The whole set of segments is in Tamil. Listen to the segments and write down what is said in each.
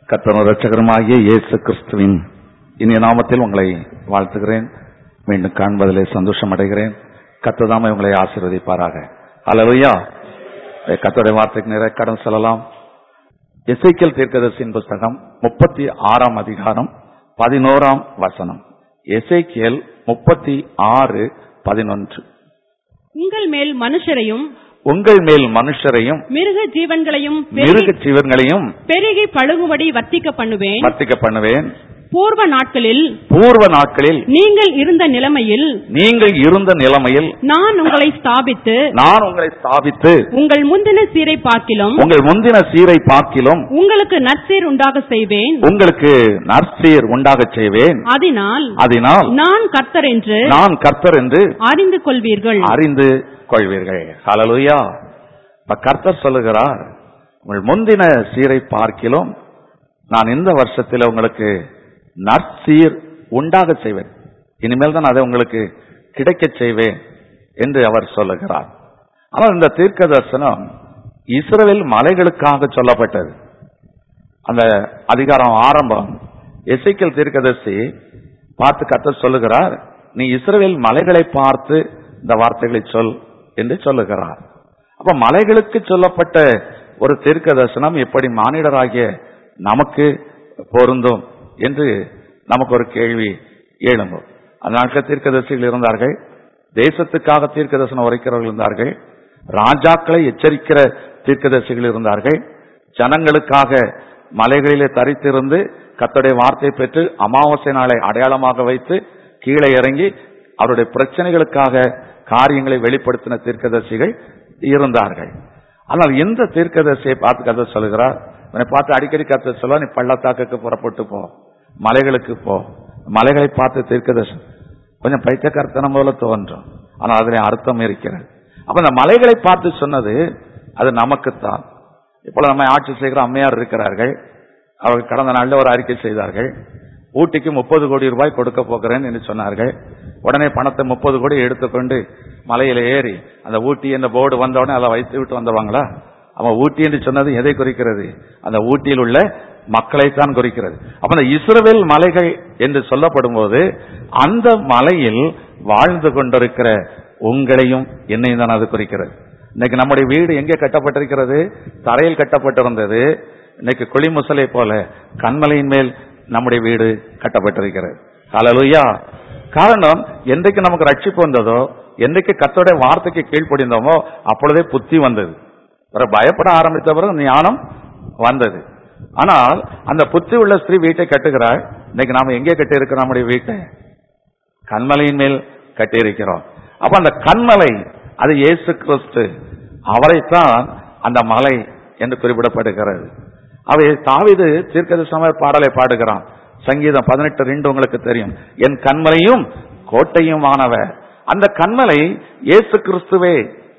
கர்த்தரும் ரட்சகருமாகிய இயேசு கிறிஸ்துவின் இனிய நாமத்தில் உங்களை வாழ்த்துகிறேன் மீண்டும் காண்பதிலே சந்தோஷம் அடைகிறேன் கத்ததாம உங்களை ஆசீர்வதிப்பாராக அல்லவையா கத்தோடைய வார்த்தைக்கு நிறைய கடன் செல்லலாம் எசைக்கல் தீர்க்கதர்சியின் புஸ்தகம் முப்பத்தி ஆறாம் அதிகாரம் பதினோராம் வசனம் எசைக்கியல் முப்பத்தி ஆறு பதினொன்று உங்கள் மேல் மனுஷரையும் உங்கள் மேல் மனுஷரையும் மிருக ஜீவன்களையும் மிருக ஜீவன்களையும் பெருகி பழுகும்படி வர்த்திக்க பண்ணுவேன் வர்த்திக்க பண்ணுவேன் பூர்வ நாட்களில் பூர்வ நாட்களில் நீங்கள் இருந்த நிலைமையில் நீங்கள் இருந்த நிலைமையில் நான் உங்களை ஸ்தாபித்து நான் உங்களை ஸ்தாபித்து உங்கள் முந்தின சீரை பார்க்கிலும் உங்கள் முந்தின சீரை பார்க்கிலும் உங்களுக்கு நற்சீர் உண்டாக செய்வேன் உங்களுக்கு நற்சீர் உண்டாகச் செய்வேன் அதனால் அதனால் நான் கர்த்தர் என்று நான் கர்த்தர் என்று அறிந்து கொள்வீர்கள் அறிந்து கொள்வீர்கள் ஹalleluya இப்ப கர்த்தர் சொல்லுகிறார் உங்கள் முந்தின சீரை பார்க்கிலும் நான் இந்த வருஷத்தில் உங்களுக்கு நற்சீர் உண்டாக செய்வேன் இனிமேல் தான் அதை உங்களுக்கு கிடைக்கச் செய்வேன் என்று அவர் சொல்லுகிறார் ஆனால் இந்த தீர்க்க தரிசனம் இஸ்ரவேல் மலைகளுக்காக சொல்லப்பட்டது அந்த அதிகாரம் ஆரம்பம் எசைக்கல் தீர்க்கதரிசி பார்த்து கர்த்தர் சொல்லுகிறார் நீ இஸ்ரவேல் மலைகளை பார்த்து இந்த வார்த்தைகளை சொல் என்று சொல்லுகிறார் அப்ப மலைகளுக்கு சொல்லப்பட்ட ஒரு தீர்க்க தரிசனம் எப்படி மானிடராகிய நமக்கு பொருந்தும் என்று நமக்கு ஒரு கேள்வி எழும்பும் அந்த நாட்கள் தீர்க்கதரிசிகள் இருந்தார்கள் தேசத்துக்காக தீர்க்க தரிசனம் உரைக்கிறவர்கள் இருந்தார்கள் ராஜாக்களை எச்சரிக்கிற தீர்க்கதரிசிகள் இருந்தார்கள் ஜனங்களுக்காக மலைகளிலே தரித்திருந்து கத்தோடைய வார்த்தை பெற்று அமாவாசை நாளை அடையாளமாக வைத்து கீழே இறங்கி அவருடைய பிரச்சனைகளுக்காக காரியங்களை வெளிப்படுத்தின தீர்க்கதரிசிகள் இருந்தார்கள் ஆனால் எந்த தீர்க்கதரிசியை பார்த்து கதை சொல்லுகிறார் இவனை பார்த்து அடிக்கடி கத்த சொல்ல நீ பள்ளத்தாக்குக்கு புறப்பட்டு போ மலைகளுக்கு போ மலைகளை பார்த்து தீர்க்கதரிசி கொஞ்சம் பைத்தியக்காரத்தனம் போல தோன்றும் ஆனால் அதில் அர்த்தம் இருக்கிறது அப்ப இந்த மலைகளை பார்த்து சொன்னது அது நமக்குத்தான் இப்போ நம்ம ஆட்சி செய்கிற அம்மையார் இருக்கிறார்கள் அவர்கள் கடந்த நாளில் ஒரு அறிக்கை செய்தார்கள் ஊட்டிக்கு முப்பது கோடி ரூபாய் கொடுக்க போகிறேன் என்று சொன்னார்கள் உடனே பணத்தை முப்பது கோடி எடுத்துக்கொண்டு மலையில ஏறி அந்த ஊட்டி என்ற போர்டு வந்த உடனே அதை வைத்து விட்டு வந்துருவாங்களா அவன் ஊட்டி என்று சொன்னது எதை குறிக்கிறது அந்த ஊட்டியில் உள்ள மக்களைத்தான் குறிக்கிறது அப்ப அந்த இஸ்ரவேல் மலைகள் என்று சொல்லப்படும் போது அந்த மலையில் வாழ்ந்து கொண்டிருக்கிற உங்களையும் என்னையும் தான் அது குறிக்கிறது இன்னைக்கு நம்முடைய வீடு எங்கே கட்டப்பட்டிருக்கிறது தரையில் கட்டப்பட்டிருந்தது இன்னைக்கு குளிமுசலை போல கண்மலையின் மேல் நம்முடைய வீடு கட்டப்பட்டிருக்கிறது ஹalleluya காரணம் என்றைக்கு நமக்கு ரட்சிப்பு வந்ததோ என்றைக்கு கத்தோடைய வார்த்தைக்கு கீழ்ப்படிந்தோமோ அப்பொழுதே புத்தி வந்தது ஒரு பயப்பட ஆரம்பித்த பிறகு ஞானம் வந்தது ஆனால் அந்த புத்தி உள்ள ஸ்திரீ வீட்டை கட்டுகிறாள் இன்னைக்கு நாம எங்கே கட்டி இருக்கிறோம் நம்முடைய வீட்டை கண்மலையின் மேல் கட்டி இருக்கிறோம் அப்ப அந்த கண்மலை அது இயேசு கிறிஸ்து அவரைத்தான் அந்த மலை என்று குறிப்பிடப்படுகிறது அவை தாவிது தீர்க்கதரிசன பாடலை பாடுகிறான் சங்கீதம் பதினெட்டு ரெண்டு உங்களுக்கு தெரியும் என் கண்மலையும் கோட்டையுமானவர் அந்த கண்மலை இயேசு கிறிஸ்துவே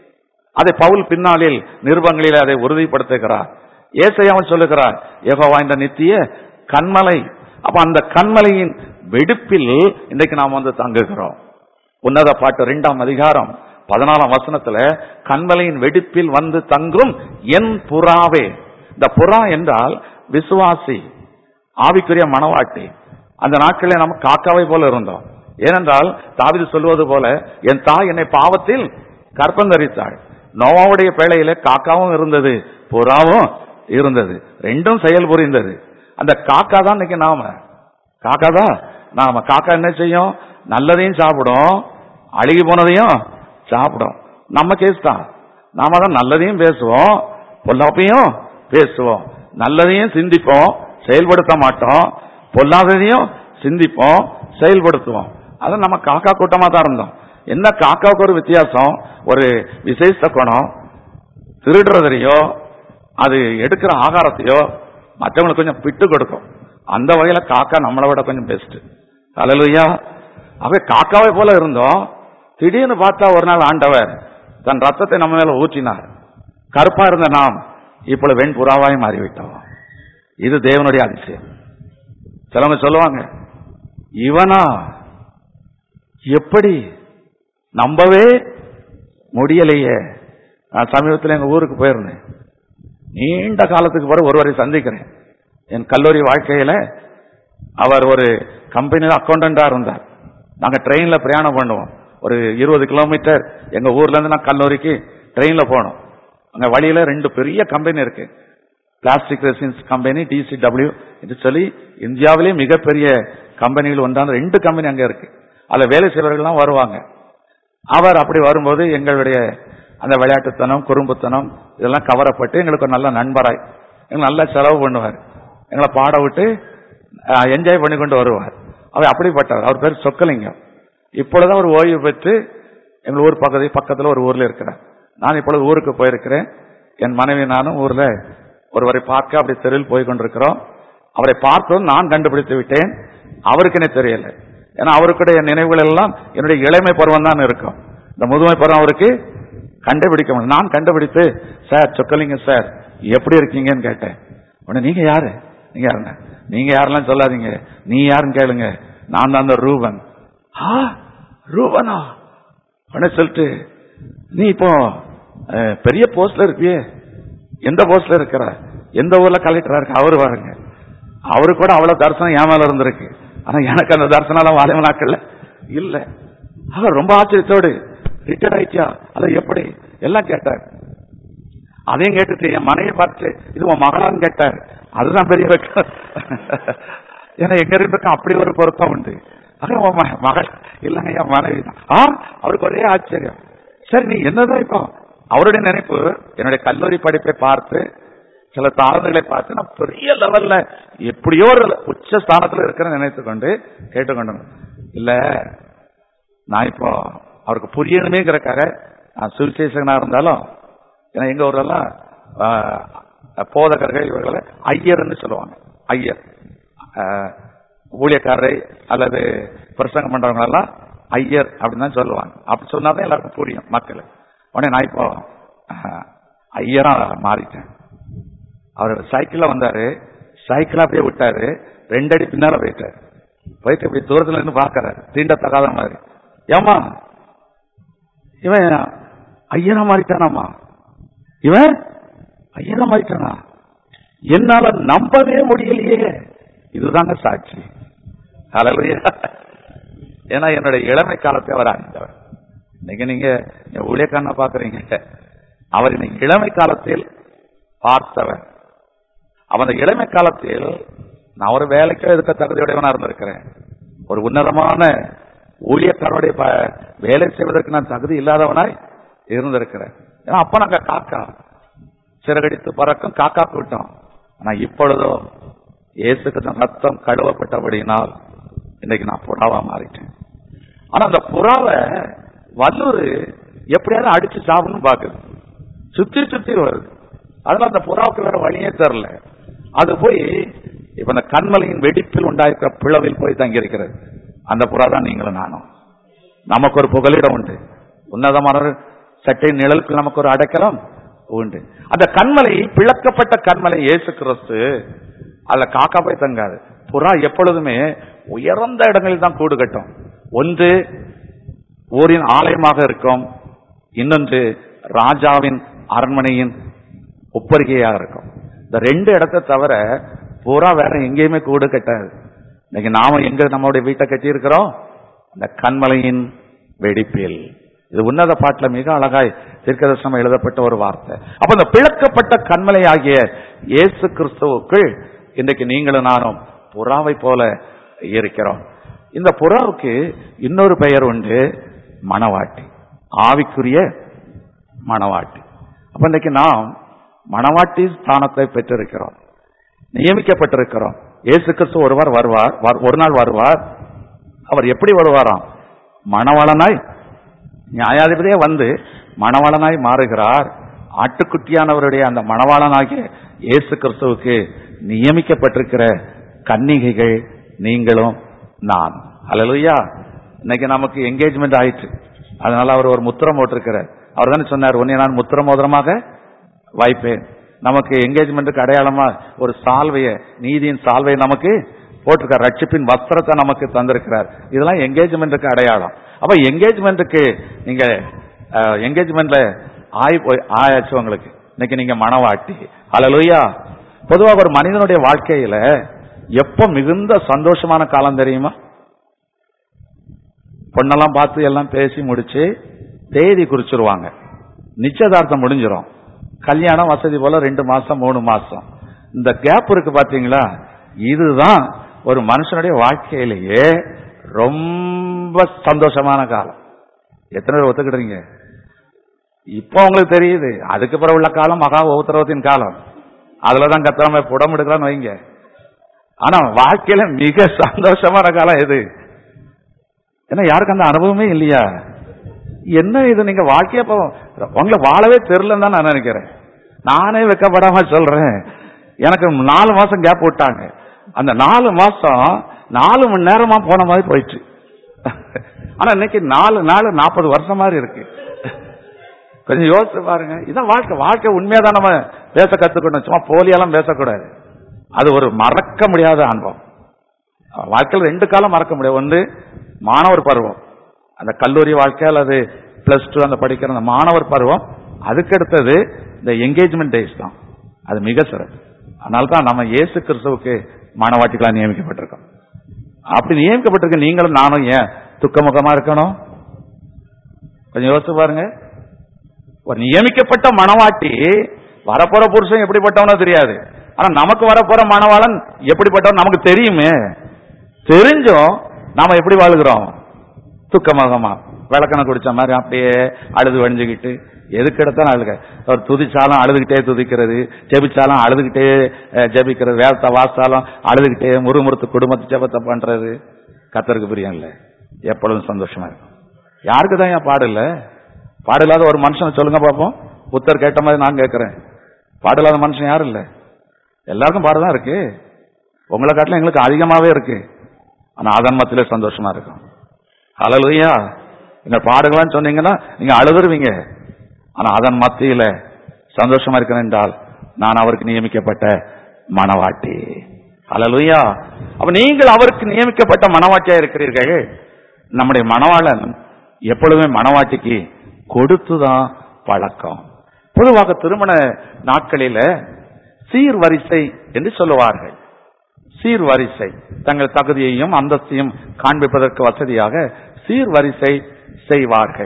அதை பவுல் பின்னாளில் நிருபங்களில் அதை உறுதிப்படுத்துகிறார் ஏசையாவும் சொல்லுகிறார் யெகோவா இந்த நித்திய கண்மலை அப்ப அந்த கண்மலையின் வெடிப்பில் இன்றைக்கு நாம் வந்து தங்குகிறோம் உன்னத பாட்டு இரண்டாம் அதிகாரம் பதினாலாம் வசனத்துல கண்மலையின் வெடிப்பில் வந்து தங்கும் என் புறாவே இந்த புறா என்றால் விசுவாசி ஆவிக்குரிய மனவாட்டி அந்த நாட்களில் நம்ம காக்காவை போல இருந்தோம் ஏனென்றால் தாவிது சொல்வது போல என் தாய் என்னை பாவத்தில் கற்பந்தரித்தாள் நோவாவுடைய பேழையில காக்காவும் இருந்தது புறாவும் இருந்தது ரெண்டும் செயல் புரிந்தது அந்த காக்கா தான் இன்னைக்கு நாம காக்கா தான் நாம காக்கா என்ன செய்யும் நல்லதையும் சாப்பிடும் அழுகி போனதையும் சாப்பிடும் நம்ம கேஸ் தான் நாம தான் நல்லதையும் பேசுவோம் பொல்லாப்பையும் பேசுவோம் நல்லதையும் சிந்திப்போம் செயல்படுத்த மாட்டோம் பொல்லாததையும் சிந்திப்போம் செயல்படுத்துவோம் அது நம்ம காக்கா கூட்டமா தான் இருந்தோம் என்ன காக்காவுக்கு ஒரு வித்தியாசம் ஒரு விசேஷ குணம் திருடுறதையோ அது எடுக்கிற ஆகாரத்தையோ மற்றவங்களுக்கு கொஞ்சம் விட்டு கொடுக்கும் அந்த வகையில காக்கா நம்மளை விட கொஞ்சம் பெஸ்ட் அலலுயா அவை காக்காவை போல இருந்தோம் திடீர்னு பார்த்தா ஒரு நாள் ஆண்டவர் தன் ரத்தத்தை நம்ம மேல ஊற்றினார் கருப்பா இருந்த நாம் இப்பொழுது வெண்புறாவாய் மாறிவிட்டோம் இது தேவனுடைய அதிசயம் சிலவங்க சொல்லுவாங்க இவனா எப்படி நம்பவே முடியலையே நான் சமீபத்தில் எங்க ஊருக்கு போயிருந்தேன் நீண்ட காலத்துக்கு பிறகு ஒருவரை சந்திக்கிறேன் என் கல்லூரி வாழ்க்கையில அவர் ஒரு கம்பெனில அக்கௌண்டண்டா இருந்தார் நாங்க ட்ரெயின்ல பிரயாணம் பண்ணுவோம் ஒரு இருபது கிலோமீட்டர் எங்க ஊர்ல இருந்து நான் கல்லூரிக்கு ட்ரெயின்ல போனோம் அங்க வழியில ரெண்டு பெரிய கம்பெனி இருக்கு பிளாஸ்டிக் ரெசின்ஸ் கம்பெனி டிசிடபிள்யூ என்று சொல்லி இந்தியாவிலே மிகப்பெரிய கம்பெனிகள் ஒன்றான ரெண்டு கம்பெனி அங்க இருக்கு அதுல வேலை செய்வர்கள்லாம் வருவாங்க அவர் அப்படி வரும்போது எங்களுடைய அந்த விளையாட்டுத்தனம் குறும்புத்தனம் இதெல்லாம் கவரப்பட்டு எங்களுக்கு ஒரு நல்ல நண்பராய் எங்களுக்கு நல்லா செலவு பண்ணுவார் எங்களை பாட விட்டு என்ஜாய் பண்ணி கொண்டு வருவார் அவர் அப்படிப்பட்டவர் அவர் பேர் சொக்கலிங்கம் இப்பொழுது அவர் ஓய்வு பெற்று எங்கள் ஊர் பக்கத்து பக்கத்துல ஒரு ஊர்ல இருக்கிறார் நான் இப்பொழுது ஊருக்கு போயிருக்கிறேன் என் மனைவி நானும் ஊர்ல ஒருவரை பார்க்க அப்படி தெருவில் போய் கொண்டிருக்கிறோம் அவரை பார்த்ததும் நான் கண்டுபிடித்து விட்டேன் அவருக்கு என்ன தெரியல ஏன்னா அவருக்குடைய நினைவுகள் எல்லாம் என்னுடைய இளமை பருவம் தான் இருக்கும் இந்த முதுமை பருவம் அவருக்கு கண்டுபிடிக்க முடியும் நான் கண்டுபிடித்து சார் சொக்கலிங்க சார் எப்படி இருக்கீங்கன்னு கேட்டேன் உடனே நீங்க யாரு நீங்க யாருங்க நீங்க யாரெல்லாம் சொல்லாதீங்க நீ யாருன்னு கேளுங்க நான் தான் அந்த ரூபன் ஆ ரூபனா உடனே சொல்லிட்டு நீ இப்போ அஹ், பெரிய போஸ்ட்ல இருப்பியே எந்த போஸ்ட்ல இருக்கிற எந்த ஊர்ல கலெக்டரா இருக்கு அவரு பாருங்க அவரு கூட அவ்வளவு தரிசனம் என் மேல இருந்திருக்கு ஆனா எனக்கு அந்த தரிசனம் எல்லாம் வாலிப நாட்கள்ல இல்ல அவர் ரொம்ப ஆச்சரியத்தோடு ரிட்டையர்ட் ஆயிட்டியா அது எப்படி எல்லாம் கேட்டார் அதையும் கேட்டுட்டு என் மனைவி பார்த்து இது உன் மகளான்னு கேட்டார் அதுதான் பெரிய வெட்கம் ஏன்னா எங்க ரெண்டு பேருக்கும் அப்படி ஒரு பொருத்தம் உண்டு ஆக உன் மக- மகள் இல்லைங்க என் மனைவி தான் ஆ அவருக்கு ஒரே ஆச்சரியம் சரி நீ என்னதான் இப்போ அவருடைய நினைப்பு என்னுடைய கல்லூரி படிப்பை பார்த்து சில தாழ்வுகளை பார்த்து நான் பெரிய லெவல்ல எப்படியோ ஒரு உச்ச ஸ்தானத்துல இருக்கிறேன்னு நினைத்து கொண்டு கேட்டுக்கொண்டு இல்ல நான் இப்போ அவருக்கு புரியணுமேங்கிறக்காக நான் சுவிசேஷகனா இருந்தாலும் ஏன்னா எங்க ஊர்லலாம் ஆ, போதகர்கள் இவர்களை ஐயர்னு சொல்லுவாங்க ஐயர் ஆ, ஊழியக்காரரை அல்லது பிரசங்கம் பண்றவங்க எல்லாம் ஐயர் அப்படின்னு தான் சொல்லுவாங்க அப்படி சொன்னாதான் எல்லாருக்கும் புரியும் மக்கள் உடனே நான் இப்போ ஆ, ஐயரா மாறிட்டேன் அவர் சைக்கிள்ல வந்தாரு சைக்கிள் அப்படியே விட்டாரு ரெண்டு அடி பின்னால போயிட்டாரு போயிட்டு இப்படி தூரத்துல இருந்து பாக்குறாரு தீண்டத்தகாத மாதிரி ஏமா இவன் ஐயனா மாறிட்டானாமா இவன் ஐயனா மாறிட்டானா என்னால நம்பவே முடியலையே இதுதாங்க சாட்சி ஹalleluya ஏன்னா என்னுடைய இளமை காலத்தை அவர் அறிந்தவர் இன்னைக்கு நீங்க என் ஊழியக்காரனை பாக்குறீங்க அவர் இன்னைக்கு இளமை காலத்தில் பார்த்தவர் அவன் அந்த இளமை காலத்தில் நான் ஒரு வேலைக்கு இருக்க தகுதியுடையவனா இருந்திருக்கிறேன் ஒரு உன்னதமான ஊழியக்காரனுடைய ப- வேலை செய்வதற்கு நான் தகுதி இல்லாதவனாய் இருந்திருக்கிறேன் ஏன்னா அப்ப நாங்க காக்கா சிறகடித்து பறக்கும் காக்கா கூட்டம் ஆனா இப்பொழுதோ இயேசுக்கு தன் ரத்தம் கழுவப்பட்டபடியினால் இன்னைக்கு நான் புறாவா மாறிட்டேன் ஆனா அந்த புறாவை வல்லூர் எப்படியாவது அடிச்சு சாப்பிடணும் பாக்குது சுத்தி சுத்தி வருது அதனால அந்த புறாவுக்கு வேற வழியே தெரியல அது போய் இப்ப இந்த கண்மலையின் வெடிப்பில் உண்டாயிருக்கிற பிளவில் போய் தங்கி இருக்கிறது அந்த புறா தான் நீங்களும் நானும் நமக்கு ஒரு புகலிடம் உண்டு உன்னதமான சட்டை நிழலுக்கு நமக்கு ஒரு அடைக்கலம் உண்டு அந்த கண்மலை பிளக்கப்பட்ட கண்மலை இயேசு கிறிஸ்து அதுல காக்கா போய் தங்காது புறா எப்பொழுதுமே உயர்ந்த இடங்களில் தான் கூடு கட்டும் ஒன்று ஊரின் ஆலயமாக இருக்கும் இன்னொன்று ராஜாவின் அரண்மனையின் ஒப்பரிகையாக இருக்கும் இந்த ரெண்டு இடத்தை தவிர பூரா வேற எங்கேயுமே கூடு கட்டாது இன்னைக்கு நாம எங்க நம்மளுடைய வீட்டை கட்டி இருக்கிறோம் அந்த கண்மலையின் வெடிப்பில் இது உன்னத பாட்டுல மிக அழகாய் தீர்க்கதர்சனம் எழுதப்பட்ட ஒரு வார்த்தை அப்ப இந்த பிளக்கப்பட்ட கண்மலை ஆகிய இயேசு கிறிஸ்துவுக்குள் இன்றைக்கு நீங்களும் நானும் புறாவை போல இருக்கிறோம் இந்த புறாவுக்கு இன்னொரு பெயர் உண்டு மணவாட்டி ஆவிக்குரிய மணவாட்டி அப்ப இன்னைக்கு நாம் மணவாட்டி ஸ்தானத்தை பெற்றிருக்கிறோம் நியமிக்கப்பட்டிருக்கிறோம் இயேசு கிறிஸ்து ஒருவர் வருவார் வர்- ஒரு நாள் வருவார் அவர் எப்படி வருவாராம் மணவாளனாய் நியாயாதிபதியே வந்து மணவாளனாய் மாறுகிறார் ஆட்டுக்குட்டியானவருடைய அந்த மணவாளனாகிய இயேசு கிறிஸ்துவுக்கு நியமிக்கப்பட்டிருக்கிற கன்னிகைகள் நீங்களும் நான் அல்லேலூயா இன்னைக்கு நமக்கு என்கேஜ்மெண்ட் ஆயிற்று அதனால அவர் ஒரு முத்திரம் போட்டிருக்கிறார் அவர் தானே சொன்னார் உன்னை நான் முத்திர மோதிரமாக வைப்பேன் நமக்கு என்கேஜ்மெண்ட்டுக்கு அடையாளமா ஒரு சால்வைய நீதியின் சால்வையை நமக்கு போட்டிருக்கார் ரட்சிப்பின் வஸ்திரத்தை நமக்கு தந்திருக்கிறார் இதெல்லாம் என்கேஜ்மெண்ட்டுக்கு அடையாளம் அப்ப என்கேஜ்மெண்ட்டுக்கு நீங்க என்கேஜ்மெண்ட்ல ஆய் போய் ஆயாச்சு உங்களுக்கு இன்னைக்கு நீங்க மனவாட்டி ஹalleluya பொதுவாக ஒரு மனிதனுடைய வாழ்க்கையில எப்ப மிகுந்த சந்தோஷமான காலம் தெரியுமா பொண்ணெல்லாம் பார்த்து எல்லாம் பேசி முடிச்சு தேதி குறிச்சிருவாங்க நிச்சயதார்த்தம் முடிஞ்சிரும் கல்யாணம் வசதி போல ரெண்டு மாசம் மூணு மாசம் இந்த கேப் இருக்கு பாத்தீங்களா இதுதான் ஒரு மனுஷனுடைய வாழ்க்கையிலேயே ரொம்ப சந்தோஷமான காலம் எத்தனை பேர் ஒத்துக்கிடுறீங்க இப்போ உங்களுக்கு தெரியுது அதுக்கு பிறகு உள்ள காலம் மகா உத்தரவத்தின் காலம் அதுலதான் கத்தாம புடம் எடுக்கலாம்னு வைங்க ஆனா வாழ்க்கையில மிக சந்தோஷமான காலம் எது ஏன்னா யாருக்கு அந்த அனுபவமே இல்லையா என்ன இது நீங்க வாழ்க்கைய அப்போ உங்களை வாழவே தெரியலன்னு தான் நான் நினைக்கிறேன் நானே வெக்கப்படாம சொல்றேன் எனக்கு நாலு மாசம் கேப் விட்டாங்க அந்த நாலு மாசம் நாலு மணி நேரமா போன மாதிரி போயிடுச்சு ஆனா இன்னைக்கு நாலு நாலு நாற்பது வருஷம் மாதிரி இருக்கு கொஞ்சம் யோசிச்சு பாருங்க இதான் வாழ்க்கை வாழ்க்கை உண்மையா தான் நம்ம பேச கத்துக்கணும் சும்மா போலியெல்லாம் பேசக்கூடாது அது ஒரு மறக்க முடியாத அனுபவம் வாழ்க்கையில் ரெண்டு காலம் மறக்க முடியாது ஒன்று மாணவர் பருவம் அந்த கல்லூரி வாழ்க்கை அல்லது பிளஸ் டூ அந்த படிக்கிற அந்த மாணவர் பருவம் அதுக்கு அடுத்தது இந்த என்கேஜ்மெண்ட் டேஸ் தான் அது மிக சிறப்பு அதனால தான் நம்ம இயேசு கிறிஸ்துவுக்கு மாணவாட்டிகளா நியமிக்கப்பட்டிருக்கோம் அப்படி நியமிக்கப்பட்டிருக்க நீங்களும் நானும் ஏன் துக்கமுகமா இருக்கணும் கொஞ்சம் யோசிச்சு பாருங்க ஒரு நியமிக்கப்பட்ட மணவாட்டி வரப்போற புருஷன் எப்படிப்பட்டவனோ தெரியாது ஆனா நமக்கு வரப்போற மணவாளன் எப்படிப்பட்டவன் நமக்கு தெரியுமே தெரிஞ்சும் நாம எப்படி வாழுகிறோம் துக்கமகமா விளக்கணை குடிச்ச மாதிரி அப்படியே அழுது வழிஞ்சுக்கிட்டு எதுக்கு எடுத்தாலும் அழுக ஒரு துதிச்சாலும் அழுதுகிட்டே துதிக்கிறது ஜெபிச்சாலும் அழுதுகிட்டே அஹ், ஜெபிக்கிறது வேதத்தை வாசாலும் அழுதுகிட்டே முறுமுறுத்து குடும்பத்து ஜெபத்தை பண்றது கத்தருக்கு பிரியம் இல்ல எப்பொழுதும் சந்தோஷமா இருக்கும் யாருக்கு தான் ஏன் பாடு இல்ல பாடு இல்லாத ஒரு மனுஷனை சொல்லுங்க பார்ப்போம் புத்தர் கேட்ட மாதிரி நான் கேட்கிறேன் பாடு இல்லாத மனுஷன் யாரும் இல்ல எல்லாருக்கும் பாடுதான் இருக்கு உங்களை காட்டிலும் எங்களுக்கு அதிகமாவே இருக்கு ஆனா அதன் மத்தியிலே சந்தோஷமா இருக்கும் அழலுயா எங்க பாடுகளான்னு சொன்னீங்கன்னா நீங்க அழுதுருவீங்க ஆனா அதன் மத்தியில சந்தோஷமா இருக்கிறேன் என்றால் நான் அவருக்கு நியமிக்கப்பட்ட மணவாட்டி அழலுயா அப்ப நீங்கள் அவருக்கு நியமிக்கப்பட்ட மணவாட்டியா இருக்கிறீர்கள் நம்முடைய மணவாளன் எப்பொழுதுமே மணவாட்டிக்கு கொடுத்துதான் பழக்கம் பொதுவாக திருமண நாட்களில சீர்வரிசை என்று சொல்லுவார்கள் சீர்வரிசை தங்கள் தகுதியையும் அந்தஸ்தையும் காண்பிப்பதற்கு வசதியாக சீர்வரிசை செய்வார்கள்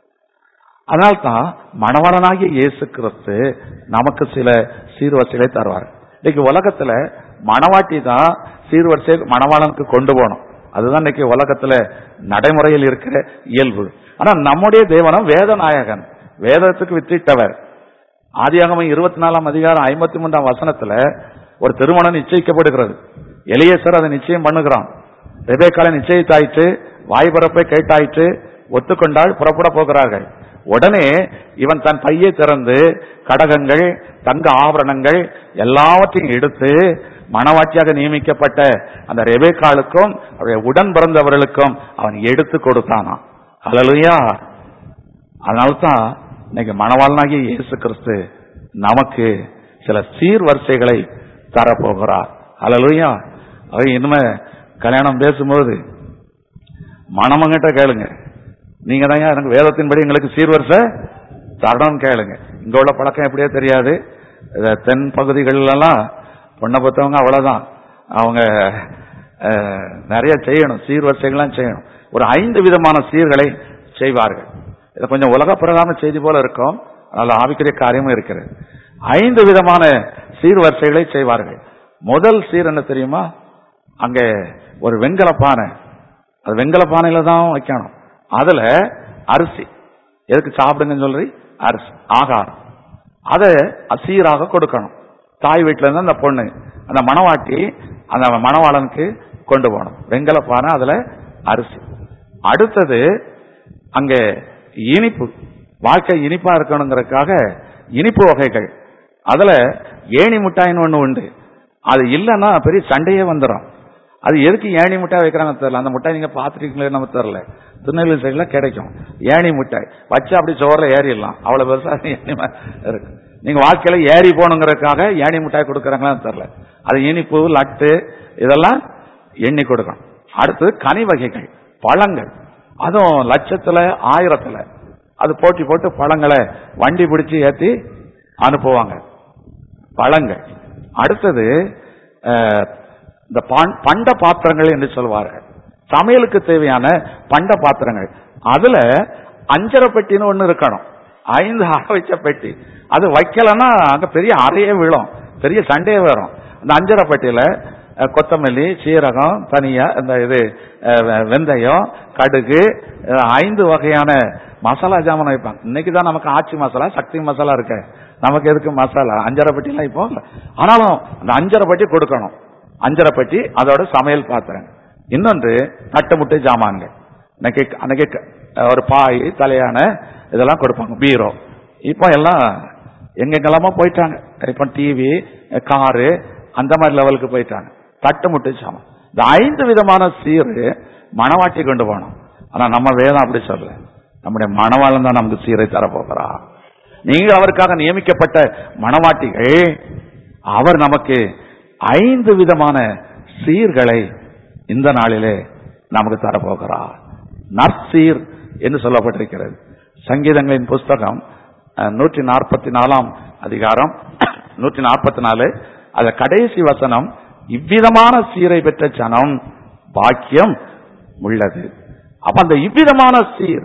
அதனால்தான் மணவாளனாகிய இயேசு கிறிஸ்து நமக்கு சில சீர்வரிசைகளை தருவார் இன்னைக்கு உலகத்துல மணவாட்டி தான் சீர்வரிசை மணவாளனுக்கு கொண்டு போகணும் அதுதான் இன்னைக்கு உலகத்துல நடைமுறையில் இருக்கிற இயல்பு ஆனா நம்முடைய தேவனம் வேதநாயகன் வேதத்துக்கு வித்திட்டவர் ஆதியாகமம் இருபத்தி நாலாம் அதிகாரம் ஐம்பத்தி மூன்றாம் வசனத்துல ஒரு திருமணம் நிச்சயிக்கப்படுகிறது எலியேசர் அதை நிச்சயம் பண்ணுகிறான் ரெபேக்காலை நிச்சயித்தாயிற்று வாய்பரப்பை கேட்டாயிற்று ஒத்துக்கொண்டால் புறப்பட போகிறார்கள் உடனே இவன் தன் பையை திறந்து கடகங்கள் தங்க ஆபரணங்கள் எல்லாவற்றையும் எடுத்து மணவாட்டியாக நியமிக்கப்பட்ட அந்த ரெபேக்காலுக்கும் அவருடைய உடன் பிறந்தவர்களுக்கும் அவன் எடுத்து கொடுத்தானாம் ஹalleluya அதனால்தான் இன்னைக்கு மணவாளனாகிய இயேசு கிறிஸ்து நமக்கு சில சீர்வரிசைகளை தரப்போகிறார் ஹalleluya அவ இனிமே கல்யாணம் பேசும்போது மணமங்கிட்ட கேளுங்க நீங்க தான் எனக்கு வேதத்தின்படி எங்களுக்கு சீர்வரிசை தரணும்னு கேளுங்க இங்க உள்ள பழக்கம் எப்படியோ தெரியாது இத தென் பகுதிகளெல்லாம் பொண்ணை பொறுத்தவங்க அவ்வளவுதான் அவங்க அஹ், நிறைய செய்யணும் சீர்வரிசைகள்லாம் செய்யணும் ஒரு ஐந்து விதமான சீர்களை செய்வார்கள் இது கொஞ்சம் உலக பிரகாம செய்தி போல இருக்கும் அதனால ஆவிக்குரிய காரியமும் இருக்கிறது ஐந்து விதமான சீர்வரிசைகளை செய்வார்கள் முதல் சீர் என்ன தெரியுமா அங்க ஒரு வெண்கல பானை அது வெண்கல பானையில தான் வைக்கணும் அதுல அரிசி எதுக்கு சாப்பிடுங்கன்னு சொல்லி அரிசி ஆகாரம் அதை சீராக கொடுக்கணும் தாய் வீட்டுல இருந்து அந்த பொண்ணு அந்த மணவாட்டி அந்த மணவாளனுக்கு கொண்டு போகணும் வெண்கல பானை அதுல அரிசி அடுத்தது அங்க இனிப்பு வாழ்க்கை இனிப்பா இருக்கணுங்கிறதுக்காக இனிப்பு வகைகள் அதுல ஏணி மிட்டாயின்னு ஒண்ணு உண்டு அது இல்லைன்னா பெரிய சண்டையே வந்துடும் அது எதுக்கு ஏணி மிட்டாய் வைக்கிறாங்க தெரியல அந்த மிட்டாய் நீங்க பாத்துருக்கீங்களே நம்ம தெரியல திருநெல்வேலி சைடுல கிடைக்கும் ஏணி மிட்டாய் வச்சு அப்படி சோறுல ஏறிடலாம் அவ்வளவு பெருசா ஏணி ம- இருக்கு நீங்க வாழ்க்கையில ஏறி போகணுங்கிறதுக்காக ஏணி மிட்டாய் கொடுக்கறாங்களான்னு தெரியல அது இனிப்பு லட்டு இதெல்லாம் எண்ணி கொடுக்கணும் அடுத்து கனி வகைகள் பழங்கள் அதுவும் லட்சத்துல ஆயிரத்துல அது போட்டி போட்டு பழங்களை வண்டி பிடிச்சு ஏத்தி அனுப்புவாங்க பழங்கள் அடுத்தது அஹ், இந்த பான்- பண்ட பாத்திரங்கள் என்று சொல்வார்கள் சமையலுக்கு தேவையான பண்ட பாத்திரங்கள் அதுல அஞ்சரை பெட்டின்னு ஒண்ணு இருக்கணும் ஐந்து அறை வச்ச பெட்டி அது வைக்கலன்னா அங்க பெரிய அறையே விழும் பெரிய சண்டையே வரும் அந்த அஞ்சரை பெட்டியில அஹ், கொத்தமல்லி சீரகம் தனியா இந்த இது அஹ், வெ- வெந்தயம் கடுகு அஹ், ஐந்து வகையான மசாலா ஜாமான் வைப்பாங்க இன்னைக்கு தான் நமக்கு ஆச்சி மசாலா சக்தி மசாலா இருக்கு நமக்கு எதுக்கு மசாலா அஞ்சரை பெட்டிலாம் இப்போ இல்ல. ஆனாலும் அந்த அஞ்சரை பெட்டி கொடுக்கணும் அஞ்சரை பெட்டி அதோட சமையல் பாத்திரம் இன்னொன்று தட்டு முட்டை ஜாமான்கள் அன்னைக்கு அன்னைக்கு க- ஒரு பாய் தலையான இதெல்லாம் கொடுப்பாங்க பீரோ இப்போ எல்லாம் எங்கெங்கெல்லாமோ போயிட்டாங்க இப்போ டிவி காரு அந்த மாதிரி லெவலுக்கு போயிட்டாங்க தட்டு முட்டை சாமான் இந்த ஐந்து விதமான சீரு மணவாட்டி கொண்டு போகணும் ஆனா நம்ம வேதம் அப்படி சொல்லல நம்முடைய மணவாளன் தான் நமக்கு சீரை தரப்போகிறா நீங்கள் அவருக்காக நியமிக்கப்பட்ட மணவாட்டிகள் அவர் நமக்கு ஐந்து விதமான சீர்களை இந்த நாளிலே நமக்கு தரப்போகிறார் நற்சீர் என்று சொல்லப்பட்டிருக்கிறது சங்கீதங்களின் புஸ்தகம் நூற்றி நாற்பத்தி நாலாம் அதிகாரம் நூற்றி நாற்பத்தி நாலு அதுல கடைசி வசனம் இவ்விதமான சீரை பெற்ற ஜனம் பாக்கியம் உள்ளது அப்ப அந்த இவ்விதமான சீர்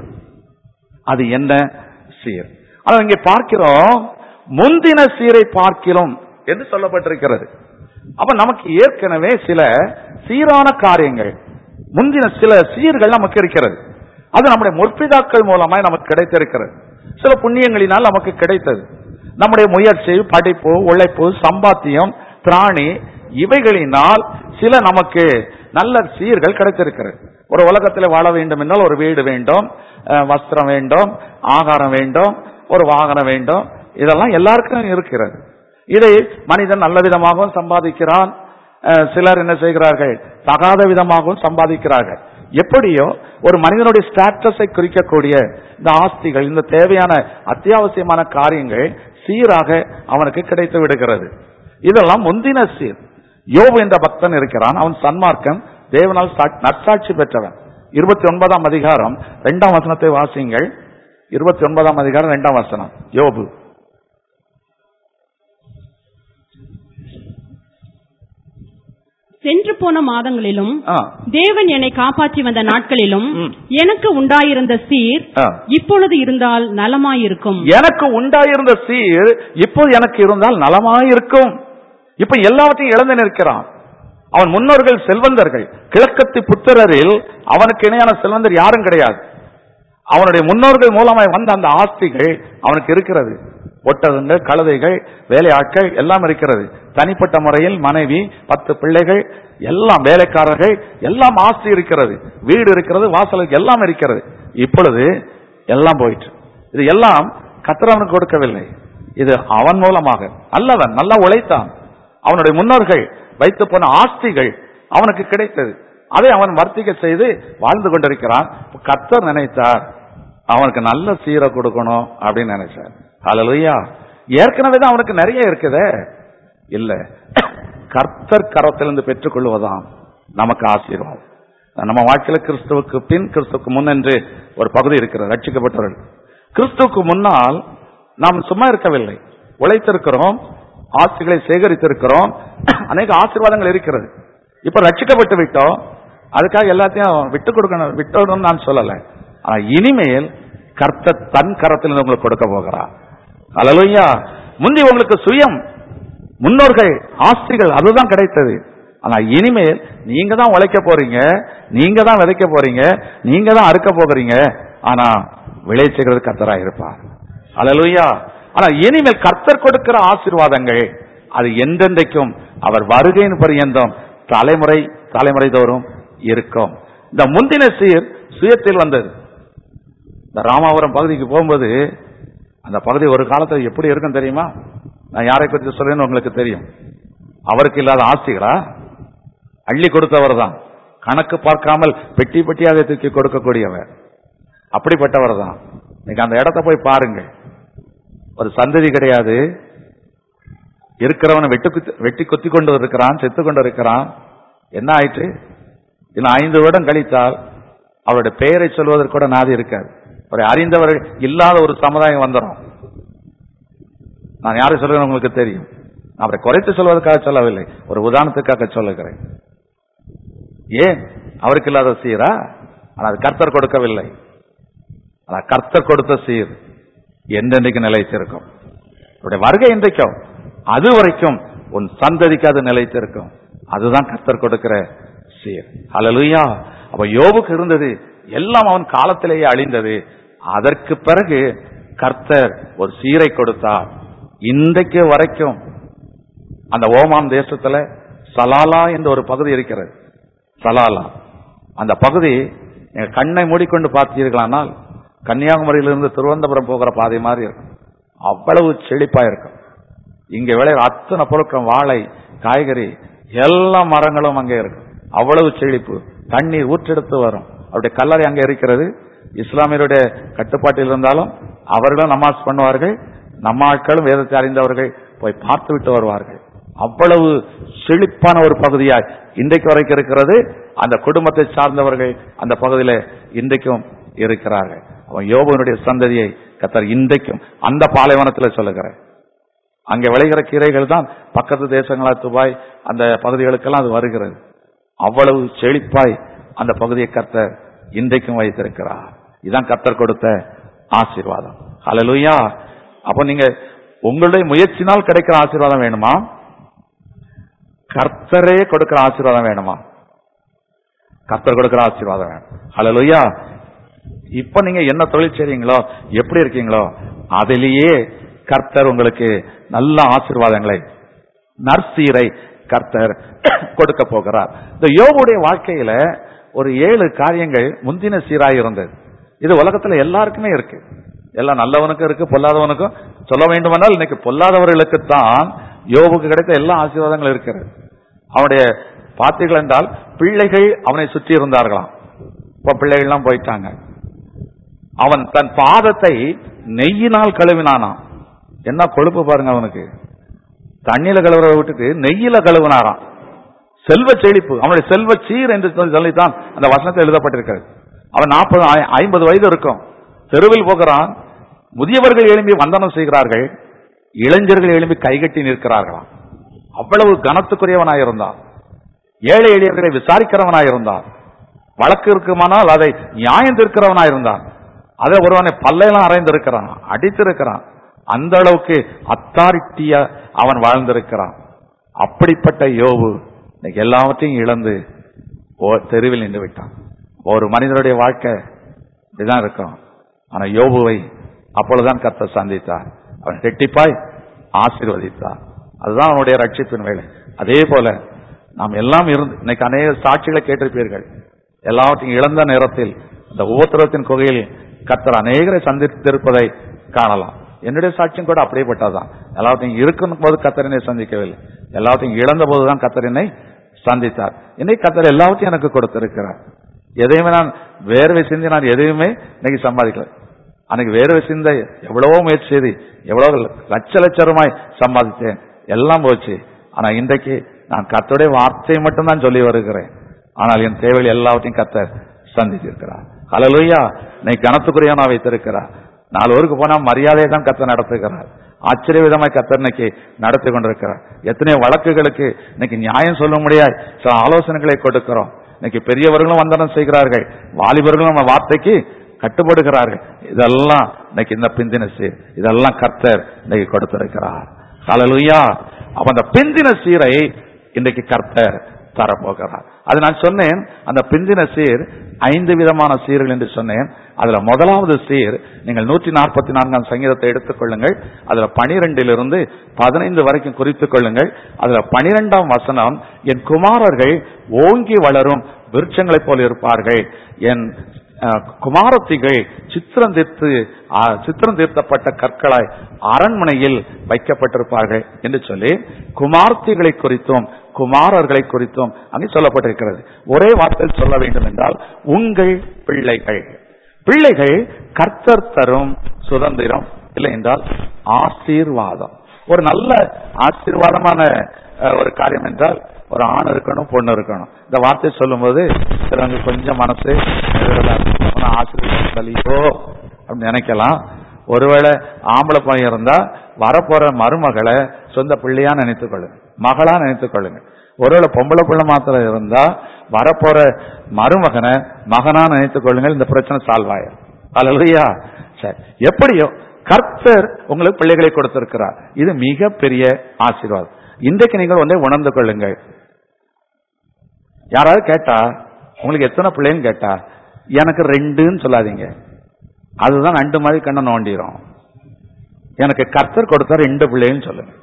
அது என்ன சீர் ஆனா இங்கே பார்க்கிறோம் முந்தின சீரை பார்க்கிறோம் என்று சொல்லப்பட்டிருக்கிறது அப்ப நமக்கு ஏற்கனவே சில சீரான காரியங்கள் முந்தின சில சீர்கள் நமக்கு இருக்கிறது அது நம்முடைய முற்பிதாக்கள் மூலமாய் நமக்கு கிடைத்திருக்கிறது சில புண்ணியங்களினால் நமக்கு கிடைத்தது நம்முடைய முயற்சி படிப்பு உழைப்பு சம்பாத்தியம் திராணி இவைகளினால் சில நமக்கு நல்ல சீர்கள் கிடைத்திருக்கிறது ஒரு உலகத்தில் வாழ வேண்டும் என்றால் ஒரு வீடு வேண்டும் அஹ், வஸ்திரம் வேண்டும் ஆகாரம் வேண்டும் ஒரு வாகனம் வேண்டும் இதெல்லாம் எல்லாருக்கும் இருக்கிறது இதை மனிதன் நல்ல விதமாகவும் சம்பாதிக்கிறான் அஹ், சிலர் என்ன செய்கிறார்கள் தகாத விதமாகவும் சம்பாதிக்கிறார்கள் எப்படியோ ஒரு மனிதனுடைய ஸ்டேட்டஸை குறிக்கக்கூடிய இந்த ஆஸ்திகள் இந்த தேவையான அத்தியாவசியமான காரியங்கள் சீராக அவனுக்கு கிடைத்து விடுகிறது இதெல்லாம் முந்தின சீர் யோபு என்ற பக்தன் இருக்கிறான் அவன் சன்மார்க்கன் தேவனால் சா- நற்சாட்சி பெற்றவன் இருபத்தி ஒன்பதாம் அதிகாரம் இரண்டாம் வசனத்தை வாசியுங்கள் இருபத்தி ஒன்பதாம் அதிகாரம் இரண்டாம் வசனம் யோபு சென்று போன மாதங்களிலும் ஆ, தேவன் என்னை காப்பாற்றி வந்த நாட்களிலும் ம். எனக்கு உண்டாயிருந்த சீர் ஆ. இப்பொழுது இருந்தால் நலமாயிருக்கும் எனக்கு உண்டாயிருந்த சீர் இப்போ எனக்கு இருந்தால் நலமாயிருக்கும் இப்ப எல்லாவற்றையும் இழந்து நிற்கிறான் அவன் முன்னோர்கள் செல்வந்தர்கள் கிழக்கத்து புத்திரரில் அவனுக்கு இணையான செல்வந்தர் யாரும் கிடையாது அவனுடைய முன்னோர்கள் மூலமாய் வந்த அந்த ஆஸ்திகள் அவனுக்கு இருக்கிறது ஒட்டகங்கள் கழுதைகள் வேலையாட்கள் எல்லாம் இருக்கிறது தனிப்பட்ட முறையில் மனைவி பத்து பிள்ளைகள் எல்லாம் வேலைக்காரர்கள் எல்லாம் ஆஸ்தி இருக்கிறது வீடு இருக்கிறது வாசலுக்கு எல்லாம் இருக்கிறது இப்பொழுது எல்லாம் போயிற்று இது எல்லாம் கத்திரவனுக்கு கொடுக்கவில்லை இது அவன் மூலமாக நல்லவன் நல்லா உழைத்தான் அவனுடைய முன்னோர்கள் வைத்து போன ஆஸ்திகள் அவனுக்கு கிடைத்தது அதை அவன் வர்த்திக்க செய்து வாழ்ந்து கொண்டிருக்கிறான் கத்தர் நினைத்தார் அவனுக்கு நல்ல சீரை கொடுக்கணும் அப்படின்னு நினைச்சார் ஹalleluya ஏற்கனவே தான் அவனுக்கு நிறைய இருக்குதே இல்ல கர்த்தர் கரத்திலிருந்து பெற்றுக்கொள்வதாம் நமக்கு ஆசீர்வாதம் நம்ம வாழ்க்கையில கிறிஸ்துவுக்கு பின் கிறிஸ்துவுக்கு முன் என்று ஒரு பகுதி இருக்கிறது ரட்சிக்கப்பட்டவர்கள் கிறிஸ்துவுக்கு முன்னால் நாம் சும்மா இருக்கவில்லை உழைத்திருக்கிறோம் ஆசைகளை சேகரித்திருக்கிறோம் அநேக ஆசீர்வாதங்கள் இருக்கிறது இப்ப ரட்சிக்கப்பட்டு விட்டோம் அதுக்காக எல்லாத்தையும் விட்டு கொடுக்கணும் விட்டோம்னு நான் சொல்லல ஆனா இனிமேல் கர்த்தர் தன் கரத்தில் உங்களுக்கு கொடுக்க போகிறார் அல்லலுயா முந்தி உங்களுக்கு சுயம் முன்னோர்கள் ஆஸ்திகள் அதுதான் கிடைத்தது ஆனா இனிமேல் நீங்க தான் உழைக்க போறீங்க நீங்க தான் விதைக்க போறீங்க நீங்க தான் அறுக்க போகிறீங்க ஆனா விளைச்சகிறது கர்த்தரா இருப்பார் அல்லலுயா ஆனா இனிமேல் கர்த்தர் கொடுக்கிற ஆசீர்வாதங்கள் அது என்றென்றைக்கும் அவர் வருகையின் பரியந்தம் தலைமுறை தலைமுறை தோறும் இருக்கும் இந்த முந்தின சீர் சுயத்தில் வந்தது இந்த ராமாபுரம் பகுதிக்கு போகும்போது அந்த பகுதி ஒரு காலத்துல எப்படி இருக்கும் தெரியுமா நான் யாரை குறித்து சொல்றேன்னு உங்களுக்கு தெரியும் அவருக்கு இல்லாத ஆஸ்திகளா அள்ளி கொடுத்தவர் தான் கணக்கு பார்க்காமல் பெட்டி பெட்டியாக தூக்கி கொடுக்கக்கூடியவர் அப்படிப்பட்டவர் தான் நீங்க அந்த இடத்த போய் பாருங்க ஒரு சந்ததி கிடையாது இருக்கிறவனை வெட்டு குத்தி வெட்டி கொத்தி கொண்டு இருக்கிறான் செத்து கொண்டு இருக்கிறான் என்ன ஆயிற்று இன்னும் ஐந்து வருடம் கழித்தால் அவருடைய பெயரை சொல்வதற்கு கூட நாதி இருக்காது ஒரு அறிந்தவர் இல்லாத ஒரு சமுதாயம் வந்துடும் நான் யாரை சொல்றேன்னு உங்களுக்கு தெரியும் அவரை குறைத்து சொல்வதற்காக சொல்லவில்லை ஒரு உதாரணத்துக்காக சொல்லுகிறேன் ஏன் அவருக்கு இல்லாத சீரா ஆனால் அது கர்த்தர் கொடுக்கவில்லை ஆனா கர்த்தர் கொடுத்த சீர் என்றென்றைக்கு நிலைத்திருக்கும் அவருடைய வருகை இன்றைக்கும் அது வரைக்கும் உன் சந்ததிக்கு அது நிலைத்திருக்கும் அதுதான் கர்த்தர் கொடுக்கிற சீர் ஹalleluya அப்ப யோபுக்கு இருந்தது எல்லாம் அவன் காலத்திலேயே அழிந்தது அதற்கு பிறகு கர்த்தர் ஒரு சீரை கொடுத்தார் இன்றைக்கு வரைக்கும் அந்த ஓமான் தேசத்துல சலாலா என்ற ஒரு பகுதி இருக்கிறது சலாலா அந்த பகுதி நீங்க கண்ணை மூடிக்கொண்டு பார்த்தீர்களானால் கன்னியாகுமரியிலிருந்து திருவனந்தபுரம் போகிற பாதை மாதிரி இருக்கும் அவ்வளவு செழிப்பா இருக்கும் இங்க விளையிற அத்தனை பொருட்கள் வாழை காய்கறி எல்லா மரங்களும் அங்கே இருக்கும் அவ்வளவு செழிப்பு தண்ணீர் ஊற்றெடுத்து வரும் அவருடைய கல்லறை அங்கே இருக்கிறது இஸ்லாமியருடைய கட்டுப்பாட்டில் இருந்தாலும் அவர்களும் நமாஸ் பண்ணுவார்கள் நம்ம ஆட்களும் வேதத்தை அறிந்தவர்கள் போய் பார்த்து விட்டு வருவார்கள் அவ்வளவு செழிப்பான ஒரு பகுதியாய் இன்றைக்கு வரைக்கும் இருக்கிறது அந்த குடும்பத்தை சார்ந்தவர்கள் அந்த பகுதியில இன்றைக்கும் இருக்கிறார்கள் அவன் யோபனுடைய சந்ததியை கத்தர் இன்றைக்கும் அந்த பாலைவனத்தில் சொல்லுகிறேன் அங்கே விளைகிற கீரைகள் தான் பக்கத்து தேசங்களா துபாய் அந்த பகுதிகளுக்கெல்லாம் அது வருகிறது அவ்வளவு செழிப்பாய் அந்த பகுதியை கர்த்தர் இன்றைக்கும் வைத்திருக்கிறார் இதான் கர்த்தர் கொடுத்த ஆசீர்வாதம் ஹalleluya அப்போ நீங்க உங்களுடைய முயற்சினால் கிடைக்கிற ஆசீர்வாதம் வேணுமா கர்த்தரே கொடுக்கிற ஆசீர்வாதம் வேணுமா கர்த்தர் கொடுக்கிற ஆசீர்வாதம் வேணும் ஹalleluya இப்ப நீங்க என்ன தொழில் செய்றீங்களோ எப்படி இருக்கீங்களோ அதிலேயே கர்த்தர் உங்களுக்கு நல்ல ஆசீர்வாதங்களை நற்சீரை கர்த்தர் கொடுக்க போகிறார் இந்த யோபுடைய வாழ்க்கையில ஒரு ஏழு காரியங்கள் முந்தின சீராய் இருந்தது இது உலகத்துல எல்லாருக்குமே இருக்கு எல்லாம் நல்லவனுக்கும் இருக்கு பொல்லாதவனுக்கும் சொல்ல வேண்டுமானால் இன்னைக்கு பொல்லாதவர்களுக்கு தான் யோபுக்கு கிடைத்த எல்லா ஆசீர்வாதங்களும் இருக்கிறது அவனுடைய பார்த்தீர்கள் என்றால் பிள்ளைகள் அவனை சுற்றி இருந்தார்களாம் இப்ப பிள்ளைகள்லாம் போயிட்டாங்க அவன் தன் பாதத்தை நெய்யினால் கழுவினானாம் என்ன கொழுப்பு பாருங்க அவனுக்கு தண்ணியில கழுவுறத விட்டுட்டு நெய்யில கழுவினாராம் செல்வ செழிப்பு அவனுடைய செல்வ சீர் என்று சொல்லி- சொல்லித்தான் அந்த வசனத்தில் எழுதப்பட்டிருக்கிறது அவன் நாற்பது ஐம்பது வயது இருக்கும் தெருவில் போகிறான் முதியவர்கள் எழும்பி வந்தனம் செய்கிறார்கள் இளைஞர்கள் எழும்பி கைகட்டி நிற்கிறார்களாம் அவ்வளவு கனத்துக்குரியவனாய் இருந்தான் ஏழை எளியவர்களை விசாரிக்கிறவனாய் இருந்தான் வழக்கு இருக்குமானால் அதை நியாயம் தீர்க்கிறவனாய் இருந்தான் அதை ஒருவனை பல்லையெல்லாம் அறைந்திருக்கிறான் அடித்திருக்கிறான் அந்த அளவுக்கு அத்தாரிட்டியா அவன் வாழ்ந்திருக்கிறான் அப்படிப்பட்ட யோபு இன்னைக்கு எல்லாவற்றையும் இழந்து ஓ- தெருவில் நின்று விட்டான் ஒரு மனிதனுடைய வாழ்க்கை இதுதான் இருக்கும் ஆனா யோபுவை அப்பொழுதுதான் கர்த்தர் சந்தித்தார் அவன் ரெட்டிப்பாய் ஆசீர்வதித்தார் அதுதான் அவனுடைய ரட்சிப்பின் வேலை அதே போல நாம் எல்லாம் இருந்து இன்னைக்கு அநேக சாட்சிகளை கேட்டிருப்பீர்கள் எல்லாவற்றையும் இழந்த நேரத்தில் இந்த உபத்திரத்தின் குகையில் கர்த்தர் அநேகரை சந்தித்திருப்பதை காணலாம் என்னுடைய சாட்சியம் கூட அப்படியேப்பட்டதுதான் எல்லாத்தையும் இருக்கும் போது கத்தரனை சந்திக்கவில்லை எல்லாத்தையும் இழந்த போதுதான் கத்தரனை சந்தித்தார் இன்னைக்கு கத்தர் எல்லாவற்றையும் எனக்கு கொடுத்திருக்கிறார் எதையுமே நான் வேர்வை சிந்தி நான் எதையுமே இன்னைக்கு சம்பாதிக்கல அன்னைக்கு வேர்வை சிந்த எவ்வளவோ முயற்சி செய்து எவ்வளவு லட்ச லட்சமாய் சம்பாதித்தேன் எல்லாம் போச்சு ஆனா இன்றைக்கு நான் கர்த்தருடைய வார்த்தையை மட்டும்தான் சொல்லி வருகிறேன் ஆனால் என் தேவையில் எல்லாவற்றையும் கர்த்தர் சந்தித்திருக்கிறார் ஹalleluya இன்னைக்கு கனத்துக்குரிய நான் வைத்திருக்கிறார் நாலு ஊருக்கு போனா மரியாதையை தான் கத்த நடத்துகிறார் ஆச்சரிய விதமாய் கத்தர் இன்னைக்கு நடத்தி கொண்டிருக்கிறார் எத்தனை வழக்குகளுக்கு இன்னைக்கு நியாயம் சொல்ல முடியாது சில ஆலோசனைகளை கொடுக்கிறோம் இன்னைக்கு பெரியவர்களும் வந்தனம் செய்கிறார்கள் வாலிபர்களும் நம்ம வார்த்தைக்கு கட்டுப்படுகிறார்கள் இதெல்லாம் இன்னைக்கு இந்த பிந்தின சீர் இதெல்லாம் கர்த்தர் இன்னைக்கு கொடுத்திருக்கிறார் ஹalleluya அப்ப அந்த பிந்தின சீரை இன்றைக்கு கர்த்தர் தரப்போகிறார் அது நான் சொன்னேன் அந்த பிந்தின சீர் ஐந்து விதமான சீர்கள் என்று சொன்னேன் அதுல முதலாவது சீர் நீங்கள் நூற்றி நாற்பத்தி நான்காம் சங்கீதத்தை எடுத்துக்கொள்ளுங்கள் அதுல பனிரெண்டிலிருந்து பதினைந்து வரைக்கும் குறித்துக் கொள்ளுங்கள் அதுல பனிரெண்டாம் வசனம் என் குமாரர்கள் ஓங்கி வளரும் விருட்சங்களைப் போல இருப்பார்கள் என் அஹ், குமாரத்திகள் சித்திரம் தீர்த்து அஹ், சித்திரம் தீர்த்தப்பட்ட கற்களாய் அரண்மனையில் வைக்கப்பட்டிருப்பார்கள் என்று சொல்லி குமார்த்திகளை குறித்தும் குமாரர்களை குறித்தும் அங்கே சொல்லப்பட்டிருக்கிறது ஒரே வார்த்தையில் சொல்ல வேண்டும் என்றால் உங்கள் பிள்ளைகள் பிள்ளைகள் கர்த்தர் தரும் சுதந்திரம் இல்லை என்றால் ஆசீர்வாதம் ஒரு நல்ல ஆசீர்வாதமான அஹ், ஒரு காரியம் என்றால் ஒரு ஆண் இருக்கணும் பொண்ணு இருக்கணும் இந்த வார்த்தை சொல்லும்போது சிலவங்க கொஞ்சம் மனசு ஆசீர்வாதம் அப்படின்னு நினைக்கலாம் ஒருவேளை ஆம்பளை பையன் இருந்தா வரப்போற மருமகளை சொந்த பிள்ளையா நினைத்துக் கொள்ளுங்க மகளா நினைத்துக் கொள்ளுங்க ஒருவேளை பொம்பளை பிள்ளை மாத்திரம் இருந்தா வரப்போற மருமகனை மகனா நினைத்துக் கொள்ளுங்கள் இந்த பிரச்சனை சால்வ் ஆயிரும் அல்லையா சரி எப்படியோ கர்த்தர் உங்களுக்கு பிள்ளைகளை கொடுத்திருக்கிறார் இது மிகப்பெரிய ஆசீர்வாதம் இன்றைக்கு நீங்கள் ஒன்றை உணர்ந்து கொள்ளுங்கள் யாராவது கேட்டா உங்களுக்கு எத்தனை பிள்ளைன்னு கேட்டா எனக்கு ரெண்டுன்னு சொல்லாதீங்க அதுதான் ரெண்டு மாதிரி கண்ணை நோண்டிரும் எனக்கு கர்த்தர் கொடுத்த ரெண்டு பிள்ளைன்னு சொல்லுங்க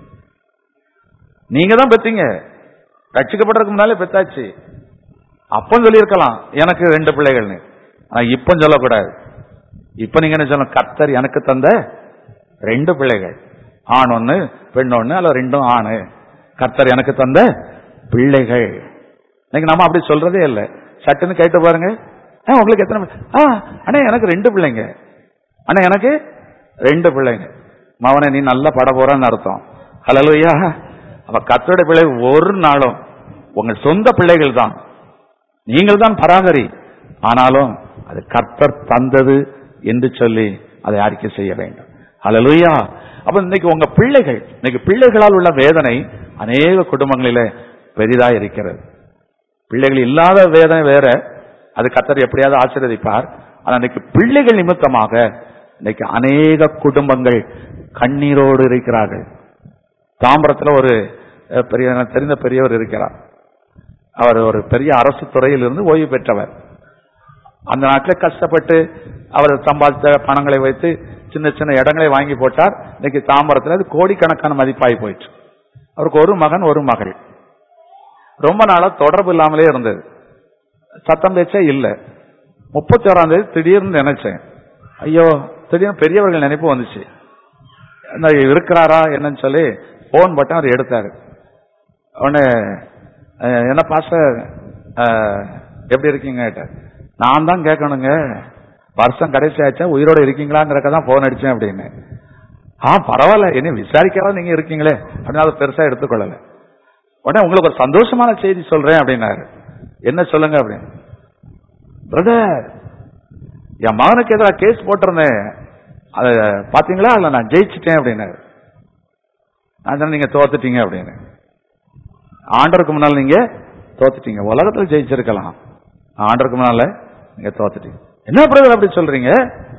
நீங்க தான் பெத்தீங்க ரட்சிக்கப்படுறதுக்கு முன்னாலே பெத்தாச்சு அப்பம் சொல்லியிருக்கலாம் எனக்கு ரெண்டு பிள்ளைகள்னு ஆனா இப்ப சொல்லக்கூடாது இப்ப நீங்க என்ன சொல்லணும் கர்த்தர் எனக்கு தந்த ரெண்டு பிள்ளைகள் ஆண் ஒண்ணு பெண் ஒண்ணு அல்ல ரெண்டும் ஆணு கர்த்தர் எனக்கு தந்த பிள்ளைகள் இன்னைக்கு நம்ம அப்படி சொல்றதே இல்லை சட்டுன்னு கேட்டு பாருங்க ஆ, உங்களுக்கு எத்தனை பிள்ளை? ஆ அண்ணே எனக்கு ரெண்டு பிள்ளைங்க அண்ணே எனக்கு ரெண்டு பிள்ளைங்க மவனே நீ நல்லா பட போறன்னு அர்த்தம் ஹலலுயா அப்ப கத்தோட பிள்ளை ஒரு நாளும் உங்கள் சொந்த பிள்ளைகள் தான் நீங்கள் தான் பராகரி ஆனாலும் அது கர்த்தர் தந்தது என்று சொல்லி அதை அறிக்கை செய்ய வேண்டும் ஹalleluya அப்ப இன்னைக்கு உங்க பிள்ளைகள் இன்னைக்கு பிள்ளைகளால் உள்ள வேதனை அநேக குடும்பங்களிலே பெரிதா இருக்கிறது பிள்ளைகள் இல்லாத வேதனை வேற அது கர்த்தர் எப்படியாவது ஆசீர்வதிப்பார் ஆனா இன்னைக்கு பிள்ளைகள் நிமித்தமாக இன்னைக்கு அநேக குடும்பங்கள் கண்ணீரோடு இருக்கிறார்கள் தாம்பரத்துல ஒரு அஹ், பெரிய எனக்கு தெரிந்த பெரியவர் இருக்கிறார் அவர் ஒரு பெரிய அரசு துறையில் இருந்து ஓய்வு பெற்றவர் அந்த நாட்டில் கஷ்டப்பட்டு அவர் சம்பாதித்த பணங்களை வைத்து சின்ன சின்ன இடங்களை வாங்கி போட்டார் இன்னைக்கு தாம்பரத்தில் அது கோடிக்கணக்கான மதிப்பாகி போயிடுச்சு அவருக்கு ஒரு மகன் ஒரு மகள் ரொம்ப நாளா தொடர்பு இல்லாமலே இருந்தது சத்தம் பேச்சே இல்ல முப்பத்தி ஓராம் தேதி திடீர்னு நினைச்சேன் ஐயோ திடீர்னு பெரியவர்கள் நினைப்பு வந்துச்சு இந்த இருக்கிறாரா என்னன்னு சொல்லி போன் பட்டன் அவர் எடுத்தாரு உடனே அஹ், என்ன பாஸ்டர் அஹ், எப்படி இருக்கீங்க கேட்டார். நான் தான் கேட்கணுங்க வருஷம் கடைசி ஆச்சா உயிரோட இருக்கீங்களாங்கிறக்க தான் போன் அடிச்சேன் அப்படின்னு ஆ பரவாயில்ல என்ன விசாரிக்காத நீங்க இருக்கீங்களே அப்படின்னு அதை பெருசா எடுத்துக்கொள்ளல உடனே உங்களுக்கு ஒரு சந்தோஷமான செய்தி சொல்றேன் அப்படின்னாரு என்ன சொல்லுங்க அப்படின்னு பிரதர் என் மகனுக்கு எதிராக கேஸ் போட்டிருந்தேன் அதை பாத்தீங்களா இல்ல நான் ஜெயிச்சிட்டேன் அப்படின்னாரு நான் சொன்னேன், நீங்க தோத்துட்டீங்க அப்படின்னு ஆண்டருக்கு முன்னால் நீங்க தோத்துட்டீங்க உலகத்துல ஜெயிச்சிருக்கலாம் ஆண்டருக்கு முன்னால நீங்க தோத்துட்டீங்க என்ன பிரதர் அப்படி சொல்றீங்க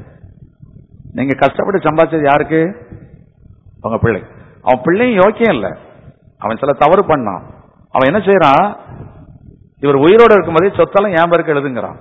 நீங்க கஷ்டப்பட்டு சம்பாதிச்சது யாருக்கு உங்க பிள்ளை அவன் பிள்ளையும் யோக்கியம் இல்ல அவன் சில தவறு பண்ணான் அவன் என்ன செய்யறான் இவர் உயிரோட இருக்கும்போதே சொத்தெல்லாம் என் பேருக்கு எழுதுங்கிறான்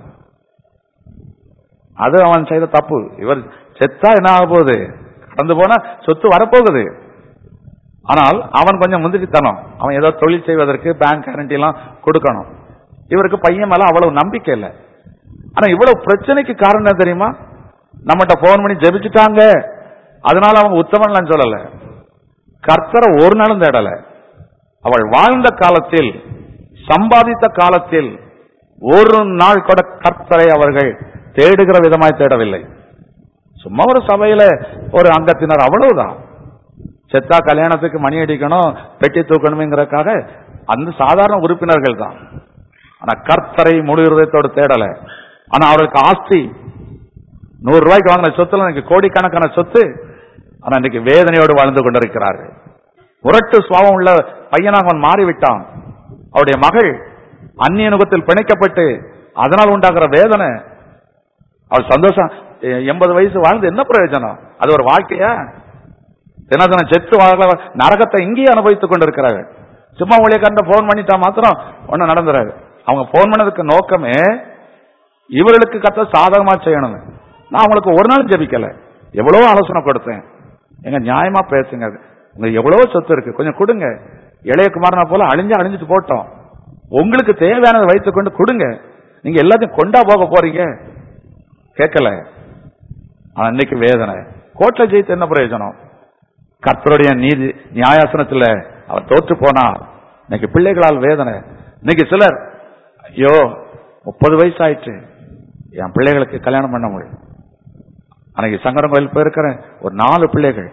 அது அவன் செய்த தப்பு இவர் செத்தா என்ன ஆக போகுது கடந்து போனா சொத்து வரப்போகுது ஆனால் அவன் கொஞ்சம் முந்திரித்தனம் அவன் ஏதோ தொழில் செய்வதற்கு பேங்க் கேரண்டி எல்லாம் கொடுக்கணும் இவருக்கு பையன் மேல அவ்வளவு நம்பிக்கை இல்லை ஆனா இவ்வளவு பிரச்சனைக்கு காரணம் என்ன தெரியுமா நம்மகிட்ட போன் பண்ணி ஜெபிச்சுட்டாங்க அதனால அவங்க உத்தமன்லாம் சொல்லல கர்த்தரை ஒரு நாளும் தேடல அவள் வாழ்ந்த காலத்தில் சம்பாதித்த காலத்தில் ஒரு நாள் கூட கர்த்தரை அவர்கள் தேடுகிற விதமாய் தேடவில்லை சும்மா ஒரு சபையில ஒரு அங்கத்தினர் அவ்வளவுதான் செத்தா கல்யாணத்துக்கு மணி அடிக்கணும் பெட்டி தூக்கணுங்கிறதுக்காக அந்த சாதாரண உறுப்பினர்கள் தான் ஆனா கர்த்தரை முழு இருதயத்தோடு தேடல ஆனா அவருக்கு ஆஸ்தி நூறு ரூபாய்க்கு வாங்கின சொத்துல எனக்கு கோடிக்கணக்கான சொத்து ஆனா இன்னைக்கு வேதனையோடு வாழ்ந்து கொண்டிருக்கிறார்கள் முரட்டு சுவாபம் உள்ள பையனாக அவன் மாறிவிட்டான் அவருடைய மகள் அந்நிய நுகத்தில் பிணைக்கப்பட்டு அதனால் உண்டாகிற வேதனை அவள் சந்தோஷம் எ- எண்பது வயசு வாழ்ந்து என்ன பிரயோஜனம் அது ஒரு வாழ்க்கையா தினதினம் செத்து வாழ நரகத்தை இங்கேயே அனுபவித்துக் கொண்டிருக்கிறார்கள் சும்மா ஊழியக்காரன் போன் பண்ணிட்டா மாத்திரம் ஒன்னும் நடந்துறாரு அவங்க போன் பண்ணதுக்கு நோக்கமே இவர்களுக்கு கத்த சாதகமா செய்யணும் நான் அவங்களுக்கு ஒரு நாள் ஜெபிக்கல எவ்வளவு ஆலோசனை கொடுத்தேன் எங்க நியாயமா பேசுங்க உங்க எவ்வளவு சொத்து இருக்கு கொஞ்சம் கொடுங்க இளைய குமாரனை போல அழிஞ்சு அழிஞ்சிட்டு போட்டோம் உங்களுக்கு தேவையானதை வைத்துக்கொண்டு கொடுங்க நீங்க எல்லாத்தையும் கொண்டா போக போறீங்க கேட்கல ஆனா இன்னைக்கு வேதனை கோட்ல ஜெயித்து என்ன பிரயோஜனம் கர்த்தருடைய நீதி நியாயாசனத்துல அவர் தோற்று போனார் இன்னைக்கு பிள்ளைகளால் வேதனை இன்னைக்கு சிலர் ஐயோ முப்பது வயசு ஆயிடுச்சு என் பிள்ளைகளுக்கு கல்யாணம் பண்ண முடியும் அன்னைக்கு சங்கரம் கோயில் போயிருக்கிறேன் ஒரு நாலு பிள்ளைகள்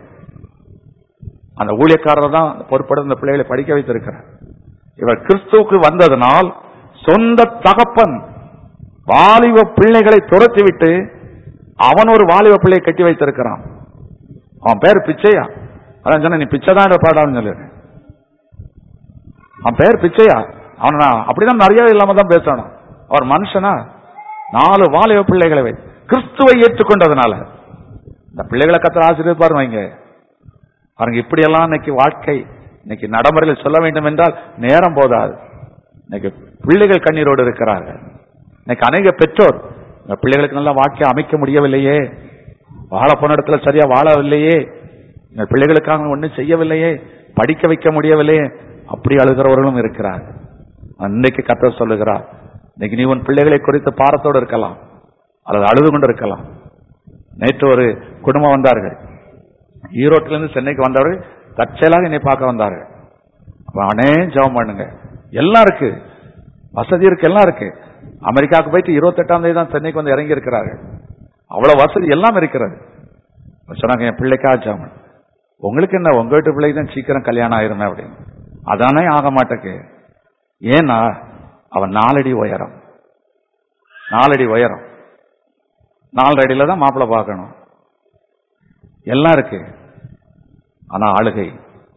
அந்த ஊழியக்காரர் தான் பொறுப்பெடுத்து இந்த பிள்ளைகளை படிக்க வைத்திருக்கிறார் இவர் கிறிஸ்துவுக்கு வந்ததனால் சொந்த தகப்பன் வாலிப பிள்ளைகளை துரத்தி விட்டு அவன் ஒரு வாலிப பிள்ளையை கட்டி வைத்திருக்கிறான் அவன் பேர் பிச்சையா அதான் சொன்ன நீ பிச்சை தான் பாடான்னு சொல்லு அவன் பேர் பிச்சையா அவனை நான் அப்படிதான் மரியாதை இல்லாம தான் பேசணும் அவர் மனுஷனா நாலு வாலிப பிள்ளைகளை வை கிறிஸ்துவை ஏற்றுக்கொண்டதுனால இந்த பிள்ளைகளை கத்தர் ஆசிரியர் வைங்க பாருங்க இப்படியெல்லாம் இன்னைக்கு வாழ்க்கை இன்னைக்கு நடைமுறையில் சொல்ல வேண்டும் என்றால் நேரம் போதாது இன்னைக்கு பிள்ளைகள் கண்ணீரோடு இருக்கிறார்கள் இன்னைக்கு அநேக பெற்றோர் இந்த பிள்ளைகளுக்கு நல்ல வாழ்க்கையை அமைக்க முடியவில்லையே வாழ போன இடத்துல சரியா வாழவில்லையே இந்த பிள்ளைகளுக்காக ஒன்றும் செய்யவில்லையே படிக்க வைக்க முடியவில்லையே அப்படி அழுகிறவர்களும் இருக்கிறார்கள் அன்னைக்கு கத்தர் சொல்லுகிறார் இன்னைக்கு நீ உன் பிள்ளைகளை குறித்து பாரத்தோடு இருக்கலாம் அல்லது அழுது கொண்டு இருக்கலாம் நேற்று ஒரு குடும்பம் வந்தார்கள் ஈரோட்டிலிருந்து சென்னைக்கு வந்தவர்கள் தற்செயலாக என்னை பார்க்க வந்தார்கள் அப்ப அவனே ஜெபம் பண்ணுங்க எல்லாம் இருக்கு வசதி இருக்கு எல்லாம் இருக்கு அமெரிக்காவுக்கு போயிட்டு இருபத்தெட்டாம் தேதி தான் சென்னைக்கு வந்து இறங்கி இருக்கிறார்கள் அவ்வளவு வசதி எல்லாம் இருக்கிறது சொன்னாங்க என் பிள்ளைக்கா ஜெபம் பண்ணு. உங்களுக்கு என்ன உங்க வீட்டு பிள்ளைக்கு தான் சீக்கிரம் கல்யாணம் ஆயிருமே அப்படின்னு அதானே ஆக மாட்டேக்கு ஏன்னா அவன் நாலடி உயரம் நாலடி உயரம் நாலு அடியில தான் மாப்பிள்ளை பார்க்கணும் எல்லாம் இருக்கு ஆனா அழுகை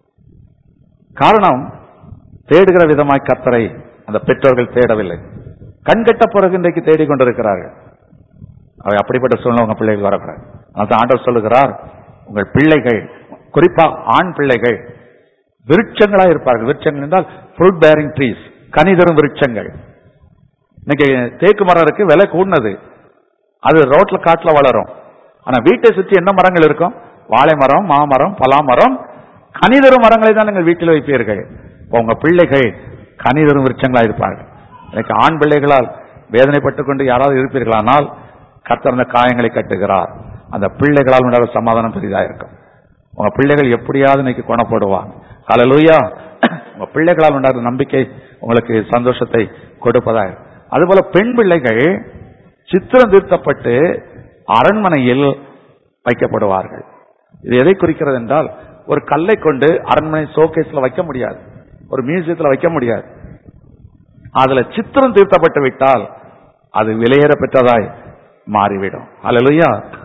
காரணம் தேடுகிற விதமாய் கத்தரை அந்த பெற்றோர்கள் தேடவில்லை கண்கட்ட பிறகு இன்றைக்கு தேடிக் கொண்டிருக்கிறார்கள் அவை அப்படிப்பட்ட சூழ்நிலை உங்க பிள்ளைகள் வரக்கூடாது அதான் ஆண்டவர் சொல்லுகிறார் உங்கள் பிள்ளைகள் குறிப்பா ஆண் பிள்ளைகள் விருட்சங்களா இருப்பார்கள் விருட்சங்கள் என்றால் ஃப்ரூட் பேரிங் ட்ரீஸ் கனி தரும் விருட்சங்கள் இன்னைக்கு தேக்கு மரம் இருக்கு விலை கூடினது அது ரோட்ல காட்டுல வளரும் ஆனா வீட்டை சுற்றி என்ன மரங்கள் இருக்கும் வாழை மரம் மாமரம் பலாமரம் கனிதரும் மரங்களை தான் நீங்கள் வீட்டில் வைப்பீர்கள் இப்ப உங்க பிள்ளைகள் கனிதரும் விருட்சங்களா இருப்பார்கள் எனக்கு ஆண் பிள்ளைகளால் வேதனைப்பட்டுக் கொண்டு யாராவது இருப்பீர்களானால் கர்த்தர் அந்த காயங்களை கட்டுகிறார் அந்த பிள்ளைகளால் உண்டாக சமாதானம் பெரிதா இருக்கும் உங்க பிள்ளைகள் எப்படியாவது இன்னைக்கு குணப்படுவாங்க ஹalleluya உங்க பிள்ளைகளால் உண்டாகிற நம்பிக்கை உங்களுக்கு சந்தோஷத்தை கொடுப்பதா இருக்கும். அதுபோல பெண் பிள்ளைகள் சித்திரம் தீர்த்தப்பட்டு அரண்மனையில் வைக்கப்படுவார்கள் இது எதை குறிக்கிறது என்றால் ஒரு கல்லை கொண்டு அரண்மனை ஷோகேஸ்ல வைக்க முடியாது ஒரு மியூசியத்தில் வைக்க முடியாது அதுல சித்திரம் தீர்த்தப்பட்டு விட்டால் அது விலையேற பெற்றதாய் மாறிவிடும் அல்லலுயா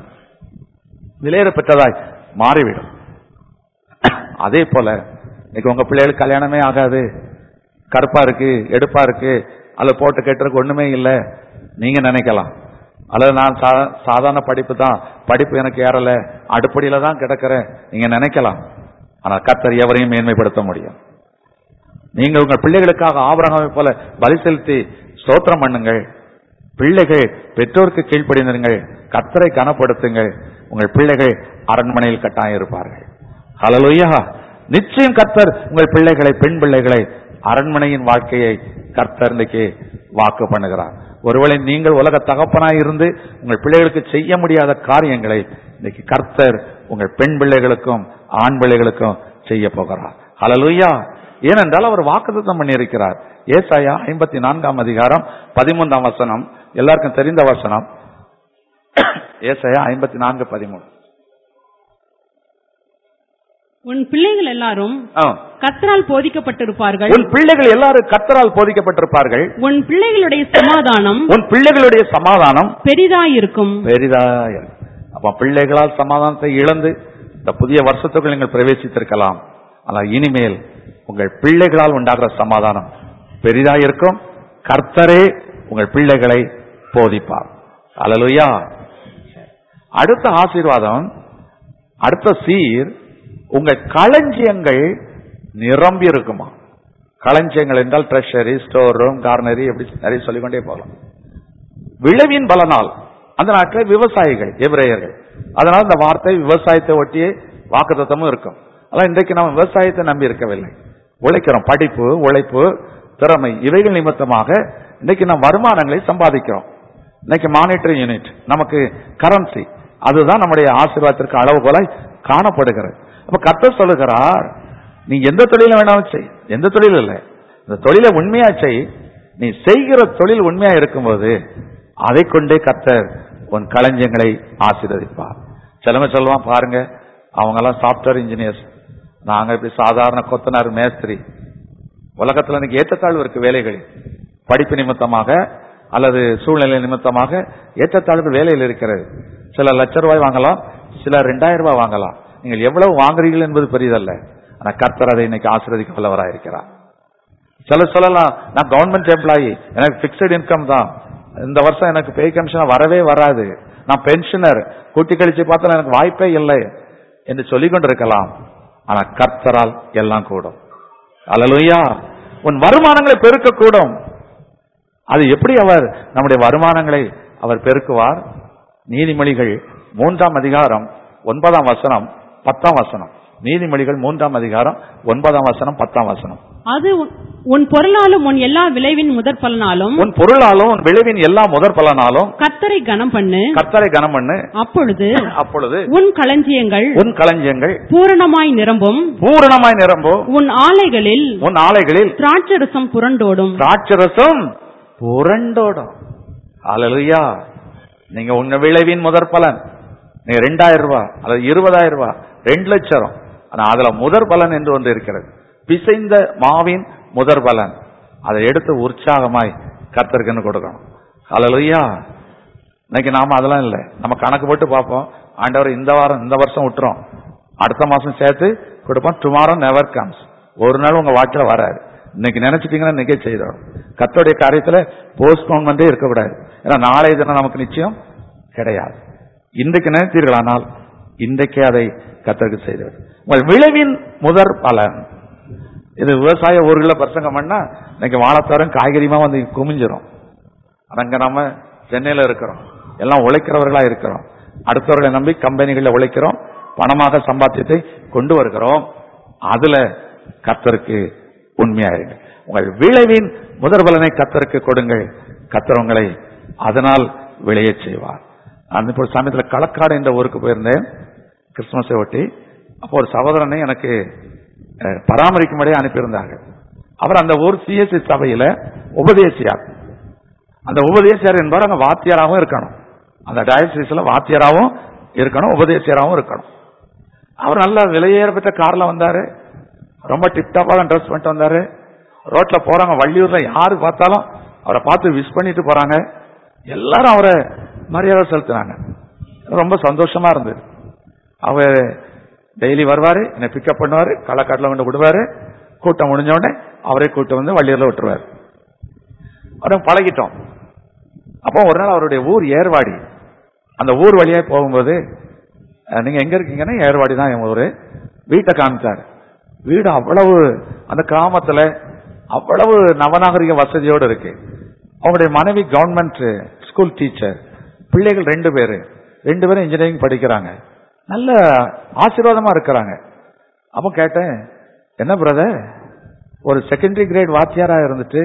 விலையேற பெற்றதாய் மாறிவிடும் அதே போல இன்னைக்கு உங்க பிள்ளைகளுக்கு கல்யாணமே ஆகாது கருப்பா இருக்கு எடுப்பா இருக்கு அல்லது போட்டு கட்டுறதுக்கு ஒண்ணுமே இல்லை நீங்க நினைக்கலாம் அல்லது நான் சா- சாதாரண படிப்பு தான் படிப்பு எனக்கு ஏறல அடுப்படியில தான் கிடக்கிறேன் நீங்க நினைக்கலாம் ஆனா கர்த்தர் எவரையும் மேன்மைப்படுத்த முடியும் நீங்கள் உங்கள் பிள்ளைகளுக்காக ஆபரகமை போல பலி செலுத்தி ஸ்தோத்திரம் பண்ணுங்கள் பிள்ளைகள் பெற்றோருக்கு கீழ்ப்படிந்திருங்கள் கர்த்தரை கனப்படுத்துங்கள் உங்கள் பிள்ளைகள் அரண்மனையில் கட்டாயம் இருப்பார்கள் ஹalleluya நிச்சயம் கர்த்தர் உங்கள் பிள்ளைகளை பெண் பிள்ளைகளை அரண்மனையின் வாழ்க்கையை கர்த்தர் இன்னைக்கு வாக்கு பண்ணுகிறார் ஒருவேளை நீங்கள் உலக தகப்பனாய் இருந்து உங்கள் பிள்ளைகளுக்கு செய்ய முடியாத காரியங்களை இன்னைக்கு கர்த்தர் உங்கள் பெண் பிள்ளைகளுக்கும் ஆண் பிள்ளைகளுக்கும் செய்ய போகிறார் ஹalleluya ஏனென்றால் அவர் வாக்குத்தத்தம் பண்ணியிருக்கிறார் ஏசாயா ஐம்பத்தி நான்காம் அதிகாரம் பதிமூன்றாம் வசனம் எல்லாருக்கும் தெரிந்த வசனம் ஏசாயா ஐம்பத்தி நான்கு பதிமூணு உன் பிள்ளைகள் எல்லாரும் ஆ. கத்தரால் போதிக்கப்பட்டிருப்பார்கள் உன் பிள்ளைகள் எல்லாரும் கர்த்தரால் போதிக்கப்பட்டிருப்பார்கள் உன் பிள்ளைகளுடைய சமாதானம் உன் பிள்ளைகளுடைய சமாதானம் பெரிதாயிருக்கும் பெரிதா இருக்கும். அப்ப பிள்ளைகளால் சமாதானத்தை இழந்து இந்த புதிய வருஷத்துக்குள் நீங்கள் பிரவேசித்திருக்கலாம் ஆனால் இனிமேல் உங்கள் பிள்ளைகளால் உண்டாகிற சமாதானம் பெரிதா இருக்கும் கர்த்தரே உங்கள் பிள்ளைகளை போதிப்பார் அல்லலுயா அடுத்த ஆசீர்வாதம் அடுத்த சீர் உங்க களஞ்சியங்கள் நிரம்பி இருக்குமா களஞ்சியங்கள் என்றால் ட்ரெஷரி ஸ்டோர் ரூம் கார்னரி எப்படி நிறைய சொல்லிக்கொண்டே போகலாம் விளைவின் பலனால் அந்த நாட்டில் விவசாயிகள் எபிரேயர்கள் அதனால இந்த வார்த்தை விவசாயத்தை ஒட்டியே வாக்குத்தத்தமும் இருக்கும் அதான் இன்றைக்கு நாம் விவசாயத்தை நம்பி இருக்கவில்லை உழைக்கிறோம் படிப்பு உழைப்பு திறமை இவைகள் நிமித்தமாக இன்னைக்கு நாம் வருமானங்களை சம்பாதிக்கிறோம் இன்னைக்கு மானிட்டரி யூனிட் நமக்கு கரன்சி அதுதான் நம்முடைய ஆசீர்வாதத்திற்கு அளவுகோலாய் காணப்படுகிறது அப்ப கர்த்தர் சொல்லுகிறார் நீ எந்த தொழில வேணாலும் செய் எந்த தொழில் இல்லை இந்த தொழிலை உண்மையா செய் நீ செய்கிற தொழில் உண்மையா இருக்கும்போது அதை கொண்டே கர்த்தர் உன் களஞ்சியங்களை ஆசீர்வதிப்பார் சிலமே சொல்லுவான் பாருங்க அவங்க எல்லாம் சாப்ட்வேர் இன்ஜினியர்ஸ் நாங்க இப்படி சாதாரண கொத்தனார் மேஸ்திரி உலகத்துல எனக்கு ஏற்றத்தாழ்வு இருக்கு வேலைகளில் படிப்பு நிமித்தமாக அல்லது சூழ்நிலை நிமித்தமாக ஏற்றத்தாழ்வு வேலையில் இருக்கிறது சில லட்ச ரூபாய் வாங்கலாம் சில ரெண்டாயிரம் ரூபாய் வாங்கலாம் நீங்கள் எவ்வளவு வாங்குறீர்கள் என்பது பெரியதல்ல ஆனா கர்த்தர் அதை இன்னைக்கு ஆசீர்வதிக்க வல்லவராயிருக்கிறார் சில சொல்லலாம் நான் கவர்மெண்ட் எம்ப்ளாயி எனக்கு பிக்சட் இன்கம் தான் இந்த வருஷம் எனக்கு பே கமிஷன் வரவே வராது நான் பென்ஷனர் கூட்டி கழிச்சு பார்த்தாலும் எனக்கு வாய்ப்பே இல்லை என்று சொல்லிக் கொண்டிருக்கலாம் ஆனா கர்த்தரால் எல்லாம் கூடும் அல்லலுயா உன் வருமானங்களை பெருக்கக்கூடும் அது எப்படி அவர் நம்முடைய வருமானங்களை அவர் பெருக்குவார் நீதிமொழிகள் மூன்றாம் அதிகாரம் ஒன்பதாம் வசனம் பத்தாம் வசனம் நீதிமொழிகள் மூன்றாம் அதிகாரம் ஒன்பதாம் வசனம் பத்தாம் வசனம் அது உன்- உன் பொருளாலும் உன் எல்லா விளைவின் முதற் பலனாலும் உன் பொருளாலும் உன் விளைவின் எல்லா முதற் பலனாலும் கர்த்தரை கனம் பண்ணு கர்த்தரை கனம் பண்ணு அப்பொழுது அப்பொழுது உன் களஞ்சியங்கள் உன் களஞ்சியங்கள் பூரணமாய் நிரம்பும் பூரணமாய் நிரம்பும் உன் ஆலைகளில் உன் ஆலைகளில் திராட்சரசம் புரண்டோடும் திராட்சரசம் புரண்டோடும் அல்லேலூயா நீங்க உங்க விளைவின் முதற் பலன் நீங்க ரெண்டாயிரம் ரூபாய் அல்லது இருபதாயிரம் ரூபாய் ரெண்டு லட்சம் ஆனா அதுல முதற் பலன் என்று ஒன்று இருக்கிறது பிசைந்த மாவின் முதற் பலன் அதை எடுத்து உற்சாகமாய் கர்த்தருக்குன்னு கொடுக்கணும் அல்லேலூயா இன்னைக்கு நாம அதெல்லாம் இல்லை நம்ம கணக்கு போட்டு பார்ப்போம் ஆண்டவர் இந்த வாரம் இந்த வருஷம் விட்டுறோம் அடுத்த மாசம் சேர்த்து கொடுப்போம் டுமாரோ நெவர் கம்ஸ் ஒரு நாள் உங்க வாழ்க்கையில வராது இன்னைக்கு நினைச்சிட்டீங்கன்னா இன்னைக்கே செய்தோம் கத்தோடைய காரியத்துல போஸ்ட்போன்மெண்டே இருக்கக்கூடாது ஏன்னா நாளை தினம் நமக்கு நிச்சயம் கிடையாது இன்றைக்கு நினைத்தீர்களானால் இன்றைக்கே அதை கத்தருக்கு செய்தவர் உங்கள் விளைவின் முதற் பலன் இது விவசாய ஊர்களில் பிரசங்கம் பண்ணா இன்னைக்கு வாழைத்தாரும் காய்கறியுமா வந்து குமிஞ்சிரும் அங்க நம்ம சென்னையில இருக்கிறோம் எல்லாம் உழைக்கிறவர்களா இருக்கிறோம் அடுத்தவர்களை நம்பி கம்பெனிகளில் உழைக்கிறோம் பணமாக சம்பாத்தியத்தை கொண்டு வருகிறோம் அதுல கத்தருக்கு உண்மையா இருங்க உங்கள் விளைவின் முதற் பலனை கத்தருக்கு கொடுங்கள் கத்தர் உங்களை அதனால் விளையச் செய்வார் நான் இப்போ சமயத்தில் களக்காடு என்ற ஊருக்கு போயிருந்தேன் கிறிஸ்துமஸை ஒட்டி அப்போ ஒரு சகோதரனை எனக்கு அஹ், பராமரிக்கும்படியே அனுப்பியிருந்தார்கள் அவர் அந்த ஊர் சிஎஸ்சி சபையில உபதேசியார் அந்த உபதேசியார் என்பவர் அங்க வாத்தியாராகவும் இருக்கணும் அந்த டயசிஸ்ல வாத்தியாராகவும் இருக்கணும் உபதேசியராகவும் இருக்கணும் அவர் நல்ல விலையேற பெற்ற கார்ல வந்தாரு ரொம்ப டிப்டாப்பாக ட்ரெஸ் பண்ணிட்டு வந்தாரு ரோட்ல போறாங்க வள்ளியூர்ல யாரு பார்த்தாலும் அவரை பார்த்து விஷ் பண்ணிட்டு போறாங்க எல்லாரும் அவரை மரியாதை செலுத்தினாங்க ரொம்ப சந்தோஷமா இருந்தது அவர் டெய்லி வருவாரு என்னை பிக்கப் பண்ணுவாரு களக்காட்டில் கொண்டு விடுவாரு கூட்டம் முடிஞ்ச உடனே அவரே கூட்டம் வந்து வள்ளியூர்ல விட்டுருவாரு அவரை பழகிட்டோம் அப்போ ஒரு நாள் அவருடைய ஊர் ஏர்வாடி அந்த ஊர் வழியா போகும்போது அஹ், நீங்க எங்க இருக்கீங்கன்னா ஏர்வாடி தான் என் ஊரு வீட்டை காமிச்சாரு வீடு அவ்வளவு அந்த கிராமத்துல அவ்வளவு நவநாகரிக வசதியோடு இருக்கு அவங்களுடைய மனைவி கவர்மெண்ட் ஸ்கூல் டீச்சர் பிள்ளைகள் ரெண்டு பேரு ரெண்டு பேரும் இன்ஜினியரிங் படிக்கிறாங்க நல்ல ஆசீர்வாதமா இருக்கிறாங்க அப்போ கேட்டேன் என்ன பிரதர் ஒரு செகண்டரி கிரேட் வாத்தியாரா இருந்துட்டு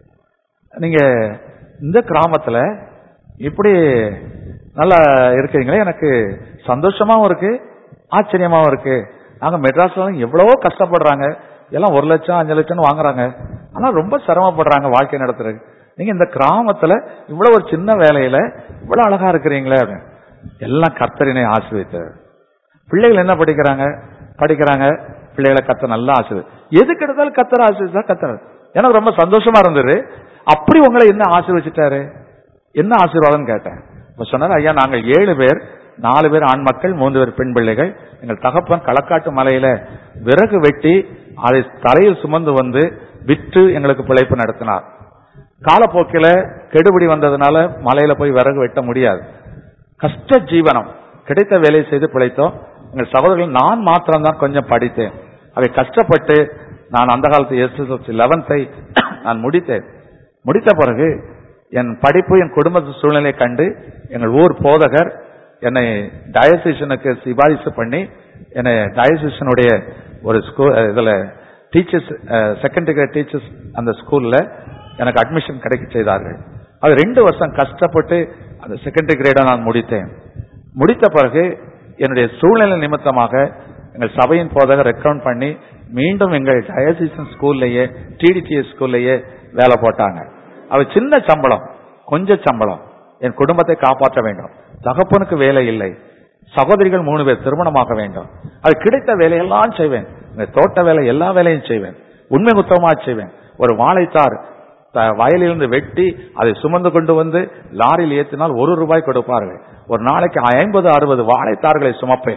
நீங்க இந்த கிராமத்துல இப்படி நல்லா இருக்கிறீங்களே எனக்கு சந்தோஷமாவும் இருக்கு ஆச்சரியமாவும் இருக்கு நாங்க மெட்ராஸ்ல எல்லாம் எவ்வளவோ கஷ்டப்படுறாங்க எல்லாம் ஒரு லட்சம் அஞ்சு லட்சம் வாங்குறாங்க ஆனா ரொம்ப சிரமப்படுறாங்க வாழ்க்கை நடத்துறது நீங்க இந்த கிராமத்துல இவ்வளவு ஒரு சின்ன வேலையில இவ்வளவு அழகா இருக்கிறீங்களே அப்படின்னு. எல்லாம் கர்த்தரினை ஆசிரியத்தார் பிள்ளைகள் என்ன படிக்கிறாங்க படிக்கிறாங்க பிள்ளைகளை கத்த நல்லா ஆசிரியர் எதுக்கு எடுத்தாலும் கத்தர் ஆசிரியர் கத்தர் எனக்கு ரொம்ப சந்தோஷமா இருந்தது அப்படி உங்களை என்ன ஆசீர்வச்சிட்டாரு என்ன ஆசீர்வாதம் கேட்டேன் இப்ப சொன்னாரு ஐயா நாங்கள் ஏழு பேர் நாலு பேர் ஆண் மக்கள் மூன்று பேர் பெண் பிள்ளைகள் எங்கள் தகப்பன் களக்காட்டு மலையில விறகு வெட்டி அதை தலையில் சுமந்து வந்து விற்று எங்களுக்கு பிழைப்பு நடத்தினார் காலப்போக்கில கெடுபிடி வந்ததுனால மலையில போய் விறகு வெட்ட முடியாது கஷ்ட ஜீவனம் கிடைத்த வேலை செய்து பிழைத்தோம் எங்கள் சகோதரர்கள் நான் மாத்திரம்தான் கொஞ்சம் படித்தேன் அவை கஷ்டப்பட்டு நான் அந்த காலத்து எஸ்எஸ்எல்சி லெவன்த்தை நான் முடித்தேன் முடித்த பிறகு என் படிப்பு என் குடும்ப சூழ்நிலையை கண்டு எங்கள் ஊர் போதகர் என்னை டயசிஷனுக்கு சிபாரிசு பண்ணி என்னை டயசிஷனுடைய ஒரு ஸ்கூல் இதுல டீச்சர்ஸ் செகண்டரி கிரேட் டீச்சர்ஸ் அந்த ஸ்கூல்ல எனக்கு அட்மிஷன் கிடைக்க செய்தார்கள் அது ரெண்டு வருஷம் கஷ்டப்பட்டு அந்த செகண்டரி கிரேடை நான் முடித்தேன் முடித்த பிறகு என்னுடைய சூழ்நிலை நிமித்தமாக எங்கள் சபையின் போதகர் ரெக்கமெண்ட் பண்ணி மீண்டும் எங்கள் டயசிசன் ஸ்கூல்லையே டிடிடிஎஸ் ஸ்கூல்லையே வேலை போட்டாங்க அது சின்ன சம்பளம் கொஞ்ச சம்பளம் என் குடும்பத்தை காப்பாற்ற வேண்டும் தகப்பனுக்கு வேலை இல்லை சகோதரிகள் மூணு பேர் திருமணமாக வேண்டும் அது கிடைத்த வேலையெல்லாம் செய்வேன் இந்த தோட்ட வேலை எல்லா வேலையும் செய்வேன் உண்மை உத்தமமா செய்வேன் ஒரு வாழைத்தார் த- வயலிலிருந்து வெட்டி அதை சுமந்து கொண்டு வந்து லாரியில் ஏற்றினால் ஒரு ரூபாய் கொடுப்பார்கள் ஒரு நாளைக்கு ஐம்பது அறுபது வாழைத்தார்களை சுமப்பேன்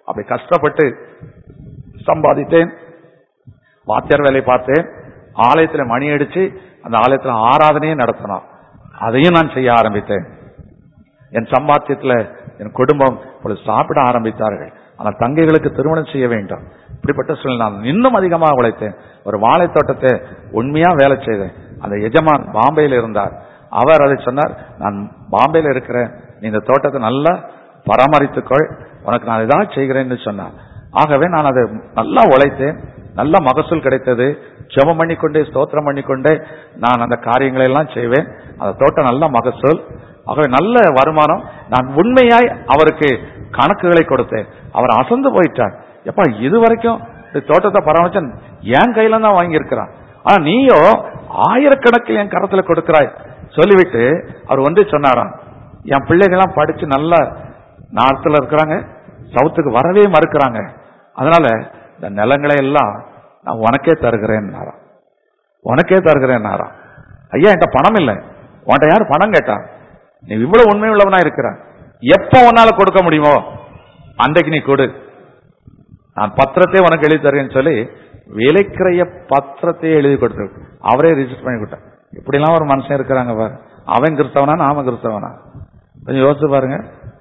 அப்படி கஷ்டப்பட்டு சம்பாதித்தேன் வாத்தியார் வேலை பார்த்தேன் ஆலயத்துல மணி அடிச்சு அந்த ஆலயத்துல ஆராதனையே நடத்தினோம் அதையும் நான் செய்ய ஆரம்பித்தேன் என் சம்பாத்தியத்துல என் குடும்பம் இப்பொழுது சாப்பிட ஆரம்பித்தார்கள் ஆனால் தங்கைகளுக்கு திருமணம் செய்ய வேண்டும் இப்படிப்பட்ட சூழ்நிலை நான் இன்னும் அதிகமாக உழைத்தேன் ஒரு வாழை தோட்டத்தை உண்மையா வேலை செய்தேன் அந்த எஜமான் பாம்பேல இருந்தார் அவர் அதை சொன்னார் நான் பாம்பேல இருக்கிறேன் நீ இந்த தோட்டத்தை நல்லா பராமரித்துக்கொள் உனக்கு நான் இதான் செய்கிறேன்னு சொன்னார் ஆகவே நான் அதை நல்லா உழைத்தேன் நல்ல மகசூல் கிடைத்தது ஜெபம் பண்ணிக்கொண்டே ஸ்தோத்திரம் பண்ணிக்கொண்டே நான் அந்த காரியங்களை எல்லாம் செய்வேன் அந்த தோட்டம் நல்ல மகசூல் ஆகவே நல்ல வருமானம் நான் உண்மையாய் அவருக்கு கணக்குகளை கொடுத்தேன் அவர் அசந்து போயிட்டார் எப்பா இது வரைக்கும் இந்த தோட்டத்தை பராமரிச்ச என் கையில தான் வாங்கியிருக்கிறான் ஆனா நீயோ ஆயிரக்கணக்கில் என் கரத்துல கொடுக்கிறாய் சொல்லிவிட்டு அவர் வந்து சொன்னாராம் என் பிள்ளைகள்லாம் படிச்சு நல்ல நார்த்துல இருக்கிறாங்க சவுத்துக்கு வரவே மறுக்கிறாங்க அதனால இந்த நிலங்களை எல்லாம் நான் உனக்கே தருகிறேன் உனக்கே தருகிறேன் ஐயா என்கிட்ட பணம் இல்லை உன்கிட்ட யார் பணம் கேட்டா நீ இவ்வளவு உண்மை உள்ளவனா இருக்கிற எப்ப உன்னால கொடுக்க முடியுமோ அன்றைக்கு நீ கொடு நான் பத்திரத்தை உனக்கு எழுதி தருவேன்னு சொல்லி விலைக்கிறைய பத்திரத்தையே எழுதி கொடுத்து அவரே ரிஜிஸ்டர் பண்ணி கொடுத்தார் இப்படிலாம் ஒரு மனுஷன் இருக்கிறாங்க பாரு அவன் கிறிஸ்தவனா நாம கிறிஸ்தவனா கொஞ்சம் யோசிச்சு பாருங்க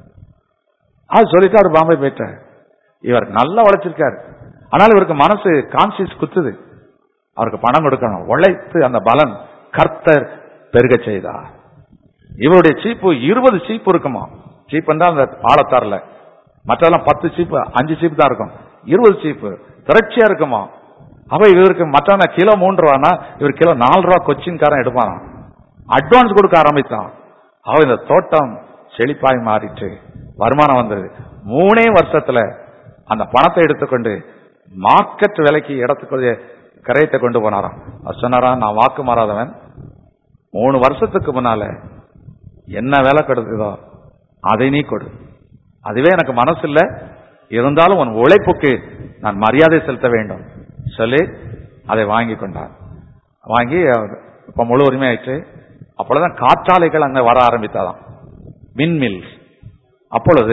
அது சொல்லிட்டு அவர் பாம்பே போயிட்டார் இவர் நல்லா உழைச்சிருக்காரு ஆனால் இவருக்கு மனசு கான்சியஸ் குத்துது அவருக்கு பணம் கொடுக்கணும் உழைத்து அந்த பலன் கர்த்தர் பெருக செய்தார் இவருடைய சீப்பு இருபது சீப்பு இருக்குமா சீப் தான் அந்த ஆழத்தார்ல மற்றெல்லாம் பத்து சீப்பு அஞ்சு சீப்பு தான் இருக்கும் இருபது சீப்பு திரட்சியா இருக்குமா அப்ப இவருக்கு மற்றவன கிலோ மூன்று ரூபானா இவர் கிலோ நாலு ரூபா கொச்சின்காரன் எடுப்பானா அட்வான்ஸ் கொடுக்க ஆரம்பித்தான் அவ இந்த தோட்டம் செழிப்பாய் மாறிட்டு வருமானம் வந்தது மூணே வருஷத்துல அந்த பணத்தை எடுத்துக்கொண்டு மார்க்கெட் விலைக்கு இடத்துக்கு கரையத்தை கொண்டு போனாராம் அவர் சொன்னாராம் நான் வாக்கு மாறாதவன் மூணு வருஷத்துக்கு முன்னால என்ன வேலை கொடுக்குதோ அதை நீ கொடு அதுவே எனக்கு மனசு இல்ல இருந்தாலும் உன் உழைப்புக்கு நான் மரியாதை செலுத்த வேண்டும் சொல்லி அதை வாங்கி கொண்டார் வாங்கி அவர் இப்ப முழு உரிமை ஆயிடுச்சு அப்பொழுதுதான் காற்றாலைகள் அங்க வர ஆரம்பித்தாதாம் விண்மில் அப்பொழுது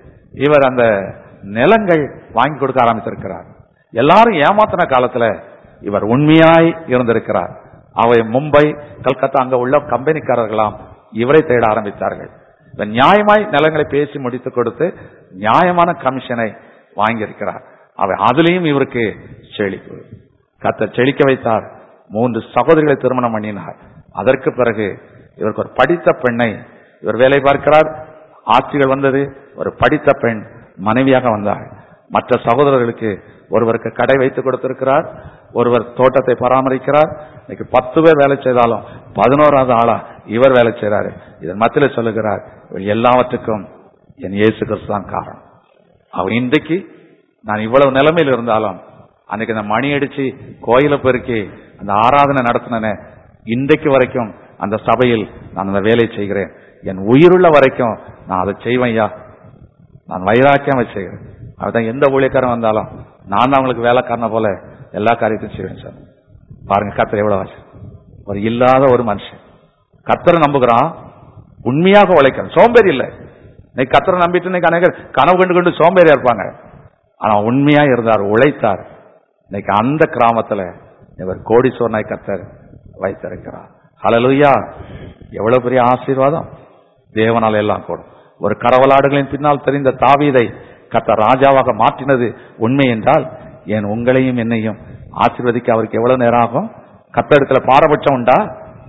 இவர் அந்த நிலங்கள் வாங்கி கொடுக்க ஆரம்பித்திருக்கிறார் எல்லாரும் ஏமாத்தின காலத்துல இவர் உண்மையாய் இருந்திருக்கிறார் அவை மும்பை கல்கத்தா அங்க உள்ள கம்பெனிக்காரர்களாம் இவரை தேட ஆரம்பித்தார்கள் இவர் நியாயமாய் நிலங்களை பேசி முடித்து கொடுத்து நியாயமான கமிஷனை வாங்கியிருக்கிறார் அவை அதுலயும் இவருக்கு செழிப்பு கத்த செழிக்க வைத்தார் மூன்று சகோதரிகளை திருமணம் பண்ணினார் அதற்கு பிறகு இவருக்கு ஒரு படித்த பெண்ணை இவர் வேலை பார்க்கிறார் ஆட்சிகள் வந்தது ஒரு படித்த பெண் மனைவியாக வந்தார் மற்ற சகோதரர்களுக்கு ஒருவருக்கு கடை வைத்து கொடுத்திருக்கிறார் ஒருவர் தோட்டத்தை பராமரிக்கிறார் இன்னைக்கு பத்து பேர் வேலை செய்தாலும் பதினோராவது ஆளா இவர் வேலை செய்யறாரு இதன் மத்தியில சொல்லுகிறார் இவர் எல்லாவற்றுக்கும் என் இயேசு கிறிஸ்து தான் காரணம் அவர் இன்றைக்கு நான் இவ்வளவு நிலைமையில் இருந்தாலும் அன்னைக்கு அந்த மணி அடிச்சு கோயில பெருக்கி அந்த ஆராதனை நடத்தின இன்றைக்கு வரைக்கும் அந்த சபையில் நான் அந்த வேலையை செய்கிறேன் என் உயிருள்ள வரைக்கும் நான் அதை செய்வேன் ஐயா நான் வைராக்கியம் செய்கிறேன் அதுதான் எந்த ஊழியக்காரன் வந்தாலும் நான் தான் அவங்களுக்கு வேலைக்காரன போல எல்லா காரியத்தையும் செய்வேன் சார் பாருங்க கத்தர் எவ்வளவு ஆசை ஒரு இல்லாத ஒரு மனுஷன் கத்தரை நம்புகிறான் உண்மையாக உழைக்கிறான் சோம்பேறி இல்லை இன்னைக்கு கத்தரை நம்பிட்டு இன்னைக்கு அநேகர் கனவு கண்டு கொண்டு சோம்பேறியா இருப்பாங்க ஆனா உண்மையா இருந்தார் உழைத்தார் இன்னைக்கு அந்த கிராமத்துல இவர் கோடீஸ்வரனாய் கத்தர் வைத்திருக்கிறார் ஹalleluya எவ்வளவு பெரிய ஆசீர்வாதம் தேவனால் எல்லாம் கூடும் ஒரு கரவலாடுகளின் பின்னால் தெரிந்த தாவீதை கத்த ராஜாவாக மாற்றினது உண்மை என்றால் ஏன் உங்களையும் என்னையும் ஆசீர்வதிக்க அவருக்கு எவ்வளவு நேரம் ஆகும் கத்த இடத்துல பாரபட்சம் உண்டா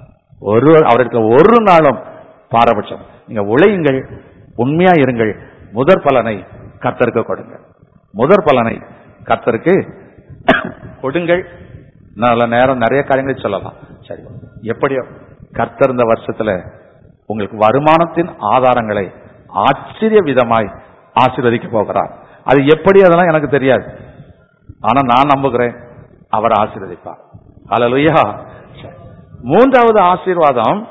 ஒரு அவருக்கு ஒரு நாளும் பாரபட்சம் நீங்க உழையுங்கள் உண்மையா இருங்கள் முதற் பலனை கத்தருக்கு கொடுங்க முதற் பலனை கத்தருக்கு கொடுங்கள் நல்ல நேரம் நிறைய காரியங்களை சொல்லலாம் சரி எப்படியோ கர்த்தர் இந்த வருஷத்துல உங்களுக்கு வருமானத்தின் ஆதாரங்களை ஆச்சரிய விதமாய் ஆசீர்வதிக்க போகிறார் அது எப்படி அதெல்லாம் எனக்கு தெரியாது ஆனா நான் நம்புகிறேன் அவர் ஆசீர்வதிப்பார் ஹalleluya சரி. மூன்றாவது ஆசீர்வாதம்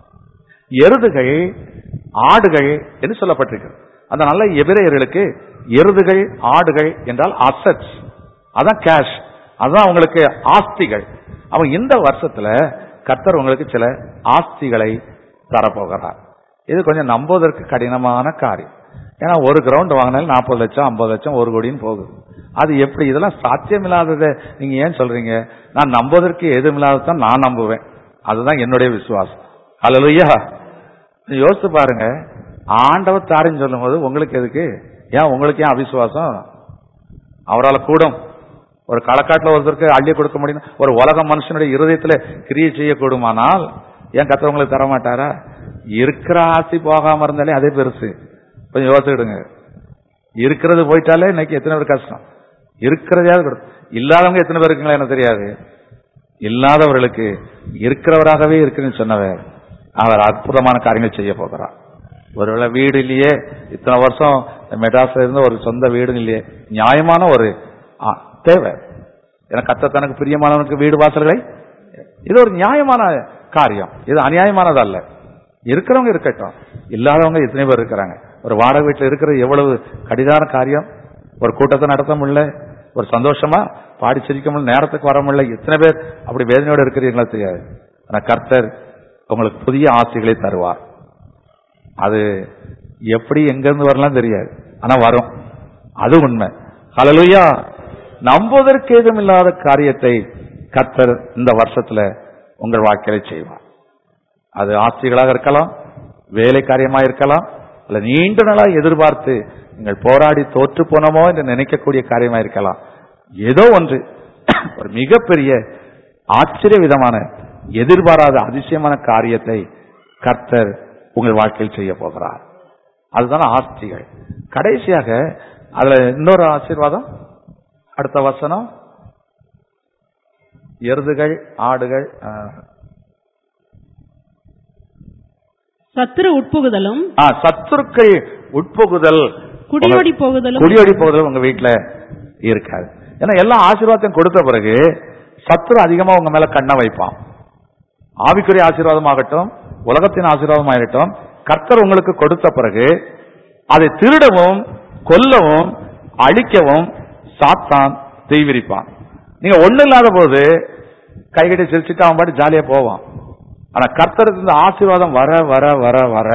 எருதுகள் ஆடுகள் என்று சொல்லப்பட்டிருக்கிறது அந்த நல்ல எபிரேயர்களுக்கு எருதுகள் ஆடுகள் என்றால் அசட்ஸ் அதான் கேஷ் அதான் உங்களுக்கு ஆஸ்திகள் அவன் இந்த வருஷத்துல கர்த்தர் உங்களுக்கு சில ஆஸ்திகளை தரப்போகிறார் இது கொஞ்சம் நம்புவதற்கு கடினமான காரியம் ஏன்னா ஒரு கிரவுண்ட் வாங்கினாலும் நாற்பது லட்சம் ஐம்பது லட்சம் ஒரு கோடின்னு போகுது அது எப்படி இதெல்லாம் சாத்தியமில்லாததை நீங்க ஏன் சொல்றீங்க நான் நம்புவதற்கு எதுமில்லாததான் நான் நம்புவேன் அதுதான் என்னுடைய விசுவாசம் அல்லையா யோசிச்சு பாருங்க ஆண்டவர் தாரின்னு சொல்லும்போது உங்களுக்கு எதுக்கு ஏன் உங்களுக்கு ஏன் அவிசுவாசம் அவரால் கூடும் ஒரு களக்காட்டுல ஒருத்தருக்கு அள்ளி கொடுக்க முடியும் ஒரு உலக மனுஷனுடைய இருதயத்துல கிரியை செய்யக்கூடுமானால் ஏன் கத்தவங்களுக்கு தர மாட்டாரா இருக்கிற ஆசை போகாம இருந்தாலே அதே பெருசு கொஞ்சம் யோசிச்சுடுங்க இருக்கிறது போயிட்டாலே இன்னைக்கு எத்தனை பேர் கஷ்டம் இருக்கிறதையாவது கொடு இல்லாதவங்க எத்தனை பேர் இருக்குங்களா எனக்கு தெரியாது இல்லாதவர்களுக்கு இருக்கிறவராகவே இருக்குன்னு சொன்னவர் அவர் அற்புதமான காரியங்கள் செய்ய போகிறார் ஒருவேளை வீடு இல்லையே இத்தனை வருஷம் மெட்ராஸ்ல இருந்து ஒரு சொந்த வீடு இல்லையே நியாயமான ஒரு ஆ, தேவை ஏன்னா கத்த தனக்கு பிரியமானவனுக்கு வீடு வாசல்களை இது ஒரு நியாயமான காரியம் இது அநியாயமானது அல்ல இருக்கிறவங்க இருக்கட்டும் இல்லாதவங்க எத்தனை பேர் இருக்கிறாங்க ஒரு வாடகை வீட்டில் இருக்கிறது எவ்வளவு கடிதான காரியம் ஒரு கூட்டத்தை நடத்த முடியல ஒரு சந்தோஷமா பாடி சிரிக்க முடியல நேரத்துக்கு வர முடியல எத்தனை பேர் அப்படி வேதனையோட இருக்கிறீங்களா தெரியாது ஆனா கர்த்தர் உங்களுக்கு புதிய ஆசைகளை தருவார் அது எப்படி எங்க இருந்து வரலாம் தெரியாது ஆனா வரும் அது உண்மை ஹalleluya நம்புவதற்கு ஏதுமில்லாத காரியத்தை கர்த்தர் இந்த வருஷத்துல உங்கள் வாழ்க்கையில செய்வார் அது ஆசைகளாக இருக்கலாம் வேலை காரியமா இருக்கலாம் அல்ல நீண்ட நாளா எதிர்பார்த்து நீங்கள் போராடி தோற்று போனோமோ என்று நினைக்கக்கூடிய காரியமா இருக்கலாம் ஏதோ ஒன்று ஒரு மிகப்பெரிய ஆச்சரிய விதமான எதிர்பாராத அதிசயமான காரியத்தை கர்த்தர் உங்கள் வாழ்க்கையில் செய்ய போகிறார் அதுதான் ஆஸ்திகள் கடைசியாக அதுல இன்னொரு ஆசீர்வாதம் அடுத்த வசனம் எருதுகள் ஆடுகள் ஆ, சத்துரு உட்புகுதலும் ஆ, சத்துருக்கள் உட்புகுதல் குடியோடி போகுதலும் குடியோடி போகுதல் உங்க வீட்டுல இருக்காது ஏன்னா எல்லா ஆசீர்வாதத்தையும் கொடுத்த பிறகு சத்துரு அதிகமா உங்க மேல கண்ணை வைப்பான் ஆவிக்குரிய ஆசீர்வாதமாகட்டும் உலகத்தின் ஆசீர்வாதமாகட்டும் கர்த்தர் உங்களுக்கு கொடுத்த பிறகு அதை திருடவும் கொல்லவும் அழிக்கவும் சாத்தான் தீவிரிப்பான் நீங்க ஒண்ணு இல்லாத போது கைகட்டி சிரிச்சுட்டு அவன் பாட்டு ஜாலியா போவான் ஆனா கர்த்தருக்கு இந்த ஆசீர்வாதம் வர வர வர வர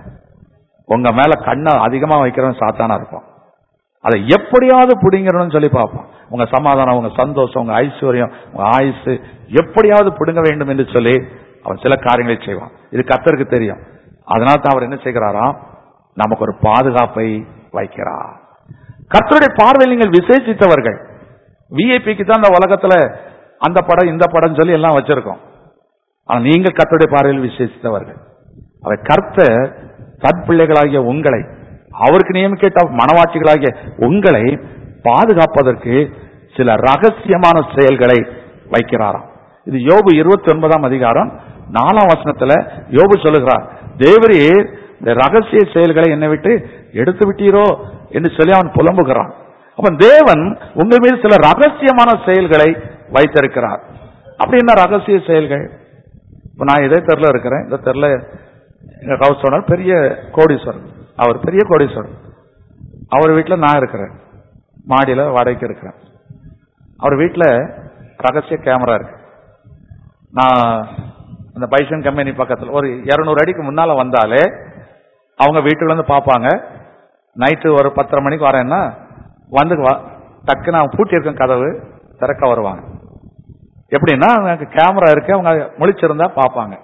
உங்க மேல கண்ணை அதிகமா வைக்கிறவன் சாத்தானா இருப்பான் அதை எப்படியாவது பிடிங்கணும்னு சொல்லி பார்ப்பான் உங்க சமாதானம் உங்க சந்தோஷம் உங்க ஐஸ்வர்யம் உங்க ஆயுசு எப்படியாவது பிடுங்க வேண்டும் என்று சொல்லி அவன் சில காரியங்களை செய்வான் இது கர்த்தருக்கு தெரியும் அதனால தான் அவர் என்ன செய்கிறாராம் நமக்கு ஒரு பாதுகாப்பை வைக்கிறார் கர்த்தருடைய பார்வையில் நீங்கள் விசேஷித்தவர்கள் விஐபிக்கு தான் இந்த உலகத்துல அந்த படம் இந்த படம் சொல்லி எல்லாம் வச்சிருக்கோம் ஆனா நீங்கள் கர்த்தருடைய பார்வையில் விசேஷித்தவர்கள் அவர் கர்த்தர் தற்பிள்ளைகளாகிய உங்களை அவருக்கு நியமிக்கப்பட்ட மனவாட்சிகளாகிய உங்களை பாதுகாப்பதற்கு சில ரகசியமான செயல்களை வைக்கிறாராம் இது யோபு இருபத்தி ஒன்பதாம் அதிகாரம் நாலாம் வசனத்துல யோபு சொல்லுகிறார் தேவரீர் இந்த ரகசிய செயல்களை என்னை விட்டு எடுத்து விட்டீரோ என்று சொல்லி அவன் புலம்புகிறான் அப்ப தேவன் உங்கள் மீது சில ரகசியமான செயல்களை வைத்திருக்கிறார் அப்படி என்ன ரகசிய செயல்கள் இப்ப நான் இதே தெருல இருக்கிறேன் இந்த தெருல எங்க ஹவுஸ் ஓனர் பெரிய கோடீஸ்வரன் அவர் பெரிய கோடீஸ்வரன் அவர் வீட்டுல நான் இருக்கிறேன் மாடியில வாடகைக்கு இருக்கிறேன் அவர் வீட்டுல ரகசிய கேமரா இருக்கு நான் அந்த பைசன் கம்பெனி பக்கத்துல ஒரு 200 அடிக்கு முன்னால வந்தாலே அவங்க வீட்டுல வந்து பார்ப்பாங்க நைட்டு ஒரு பத்தரை மணிக்கு வரேன்னா வந்து வா- டக்குன்னு அவன் பூட்டி இருக்கும் கதவு திறக்க வருவாங்க எப்படின்னா அங்க கேமரா இருக்கு அவங்க முழிச்சிருந்தா பார்ப்பாங்க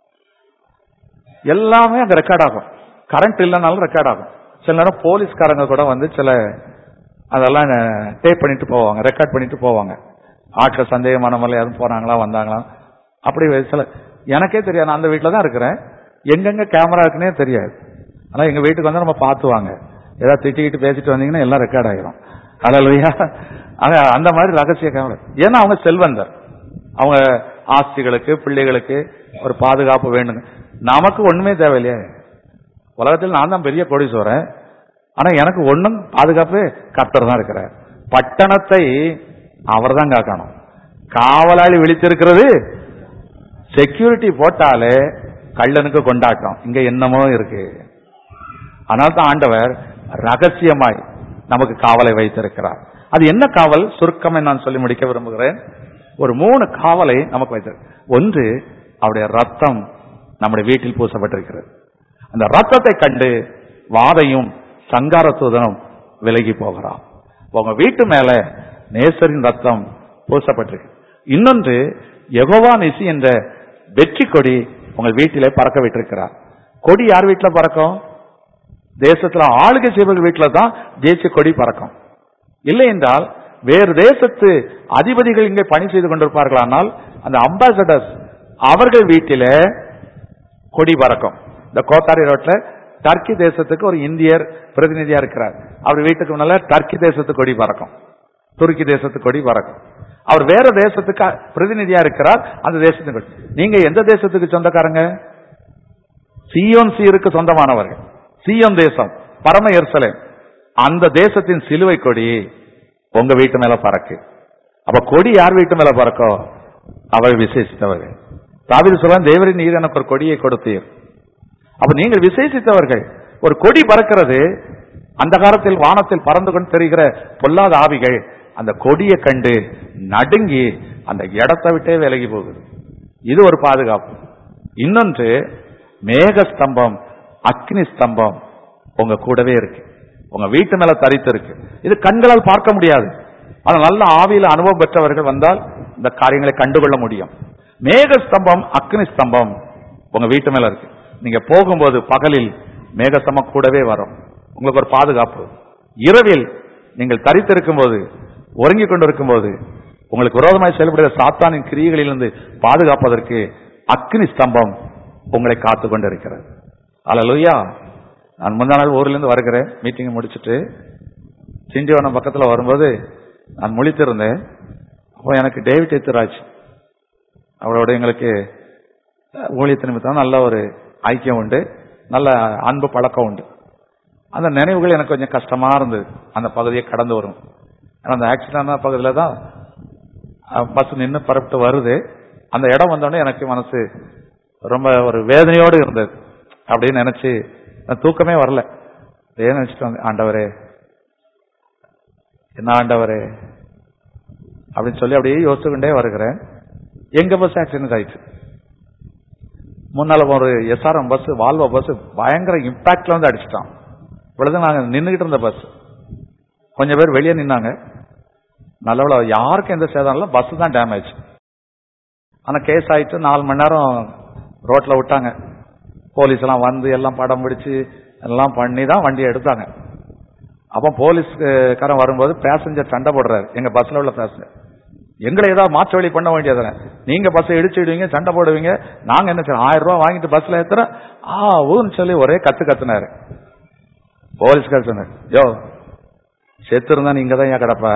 எல்லாமே அங்க ரெக்கார்ட் ஆகும் கரண்ட் இல்லைனாலும் ரெக்கார்ட் ஆகும் சில நேரம் போலீஸ்காரங்க கூட வந்து சில அதெல்லாம் டேப் பண்ணிட்டு போவாங்க ரெக்கார்ட் பண்ணிட்டு போவாங்க ஆட்கள் சந்தேகமானவங்க யாரும் போனாங்களா வந்தாங்களா அப்படி சில எனக்கே தெரியாது நான் அந்த வீட்டில் தான் இருக்கிறேன் எங்கெங்க கேமரா இருக்குன்னே தெரியாது ஆனா எங்க வீட்டுக்கு வந்து நம்ம பார்த்துவாங்க ஏதாவது திட்டிக்கிட்டு பேசிட்டு வந்தீங்கன்னா எல்லாம் ரெக்கார்ட் ஆயிரும் அழலையா ஆனா அந்த மாதிரி ரகசிய கேமரா ஏன்னா அவங்க செல்வந்தர் அவங்க ஆஸ்திகளுக்கு பிள்ளைகளுக்கு ஒரு பாதுகாப்பு வேணுங்க நமக்கு ஒண்ணுமே தேவையில்லையே உலகத்தில் நான் தான் பெரிய கோடீஸ்வரன் ஆனா எனக்கு ஒண்ணும் பாதுகாப்பு கர்த்தர் தான் இருக்கிறார் பட்டணத்தை அவர் தான் காக்கணும் காவலாளி விழித்திருக்கிறது செக்யூரிட்டி போட்டாலே கள்ளனுக்கு கொண்டாட்டம் இங்க என்னமோ இருக்கு அதனால தான் ஆண்டவர் ரகசியமாய் நமக்கு காவலை வைத்திருக்கிறார் அது என்ன காவல் சுருக்கமே நான் சொல்லி முடிக்க விரும்புகிறேன் ஒரு மூணு காவலை நமக்கு வைத்திருக்கு ஒன்று அவருடைய ரத்தம் நம்முடைய வீட்டில் பூசப்பட்டிருக்கிறது அந்த ரத்தத்தை கண்டு வாதையும் சங்கார தூதனும் விலகி போகிறான் உங்க வீட்டு மேல நேசரின் ரத்தம் பூசப்பட்டிருக்கு இன்னொன்று யெகோவா நிசி என்ற வெற்றி கொடி உங்கள் வீட்டிலே பறக்க விட்டிருக்கிறார் கொடி யார் வீட்டுல பறக்கும் தேசத்துல ஆளுகை செய்வர்கள் வீட்டுல தான் தேசிய கொடி பறக்கும் இல்லை என்றால் வேறு தேசத்து அதிபதிகள் இங்கே பணி செய்து கொண்டிருப்பார்களானால் அந்த அம்பாசடர்ஸ் அவர்கள் வீட்டில கொடி பறக்கும் இந்த கோத்தாரி ரோட்ல டர்க்கி தேசத்துக்கு ஒரு இந்தியர் பிரதிநிதியா இருக்கிறார் அவர் வீட்டுக்கு முன்னால டர்க்கி தேசத்து கொடி பறக்கும் துருக்கி தேசத்து கொடி பறக்கும் அவர் வேற தேசத்துக்கு பிரதிநிதியா இருக்கிறார் அந்த தேசத்துக்கு கொடி. நீங்க எந்த தேசத்துக்கு சொந்தக்காரங்க சியோன் சீருக்கு சொந்தமானவர்கள் சியோன் தேசம் பரம எருசலேம் அந்த தேசத்தின் சிலுவை கொடி உங்க வீட்டு மேல பறக்கு அப்ப கொடி யார் வீட்டு மேல பறக்கோ அவள் விசேஷித்தவர்கள் தாவிது சொல்ல தேவரின் நீர் எனக்கு ஒரு கொடியை கொடுத்தீர் அப்ப நீங்கள் விசேஷித்தவர்கள் ஒரு கொடி பறக்கிறது அந்த காலத்தில் வானத்தில் பறந்து கொண்டு தெரிகிற பொல்லாத ஆவிகள் அந்த கொடியை கண்டு நடுங்கி அந்த இடத்தை விட்டே விலகி போகுது இது ஒரு பாதுகாப்பு இன்னொன்று மேக ஸ்தம்பம் அக்னி ஸ்தம்பம் உங்க கூடவே இருக்கு உங்க வீட்டு மேல தரித்து இருக்கு இது கண்களால் பார்க்க முடியாது ஆனா நல்ல ஆவியில அனுபவம் பெற்றவர்கள் வந்தால் இந்த காரியங்களை கண்டுகொள்ள முடியும் மேக ஸ்தம்பம் அக்னி ஸ்தம்பம் உங்க வீட்டு மேல இருக்கு நீங்க போகும்போது பகலில் மேக ஸ்தம்பம் கூடவே வரும் உங்களுக்கு ஒரு பாதுகாப்பு இரவில் நீங்கள் தரித்திருக்கும் போது உறங்கிக் கொண்டிருக்கும் போது உங்களுக்கு விரோதமாய் செயல்படுகிற சாத்தானின் கிரியைகளிலிருந்து பாதுகாப்பதற்கு அக்னி ஸ்தம்பம் உங்களை காத்து கொண்டிருக்கிறது அல்லேலூயா நான் முந்தா நாள் ஊர்ல இருந்து வருகிறேன் மீட்டிங் முடிச்சிட்டு சிண்டிவனம் பக்கத்துல வரும்போது நான் முழித்திருந்தேன் அப்போ எனக்கு டேவிட் எத்துராஜ் அவரோட எங்களுக்கு ஊழியத்து நிமித்தம் நல்ல ஒரு ஐக்கியம் உண்டு நல்ல அன்பு பழக்கம் உண்டு அந்த நினைவுகள் எனக்கு கொஞ்சம் கஷ்டமா இருந்தது அந்த பகுதியை கடந்து வரும் ஏன்னா அந்த ஆக்சிடென்ட் பகுதியில் தான் பஸ் நின்று பரப்பிட்டு வருது அந்த இடம் வந்தோடனே எனக்கு மனசு ரொம்ப ஒரு வேதனையோடு இருந்தது அப்படின்னு நினைச்சு நான் தூக்கமே வரல ஏன் நினைச்சிட்டு வந்தேன் ஆண்டவரே என்ன ஆண்டவரே அப்படின்னு சொல்லி அப்படியே யோசிச்சுக்கிட்டே வருகிறேன் எங்க பஸ் ஆக்சிடென்ட் ஆயிடுச்சு முன்னால ஒரு எஸ்ஆர்எம் பஸ் வால்வோ பஸ் பயங்கர இம்பாக்ட்ல வந்து அடிச்சிட்டான் இவ்வளவு நாங்க நின்றுகிட்டு இருந்த பஸ் கொஞ்சம் பேர் வெளியே நின்னாங்க நல்லவள யாருக்கும் எந்த சேதம் இல்லை பஸ் தான் டேமேஜ் ஆனா கேஸ் ஆயிட்டு நாலு மணி நேரம் ரோட்ல விட்டாங்க போலீஸ் எல்லாம் வந்து எல்லாம் படம் பிடிச்சு எல்லாம் பண்ணி தான் வண்டியை எடுத்தாங்க அப்ப போலீஸ்காரன் வரும்போது பேசஞ்சர் சண்டை போடுறாரு எங்க பஸ்ல உள்ள பேசஞ்சர் எங்களை ஏதாவது மாற்று வழி பண்ண வேண்டியதானே நீங்க பஸ் இடிச்சிடுவீங்க சண்டை போடுவீங்க நாங்க என்ன செய்யணும் ஆயிரம் ரூபாய் வாங்கிட்டு பஸ்ல ஏத்துறோம் ஆ ஊன்னு சொல்லி ஒரே கத்து கத்துனாரு போலீஸ்கார் சொன்னார் யோ செத்து இருந்தா நீங்க தான் ஏன் கிடப்ப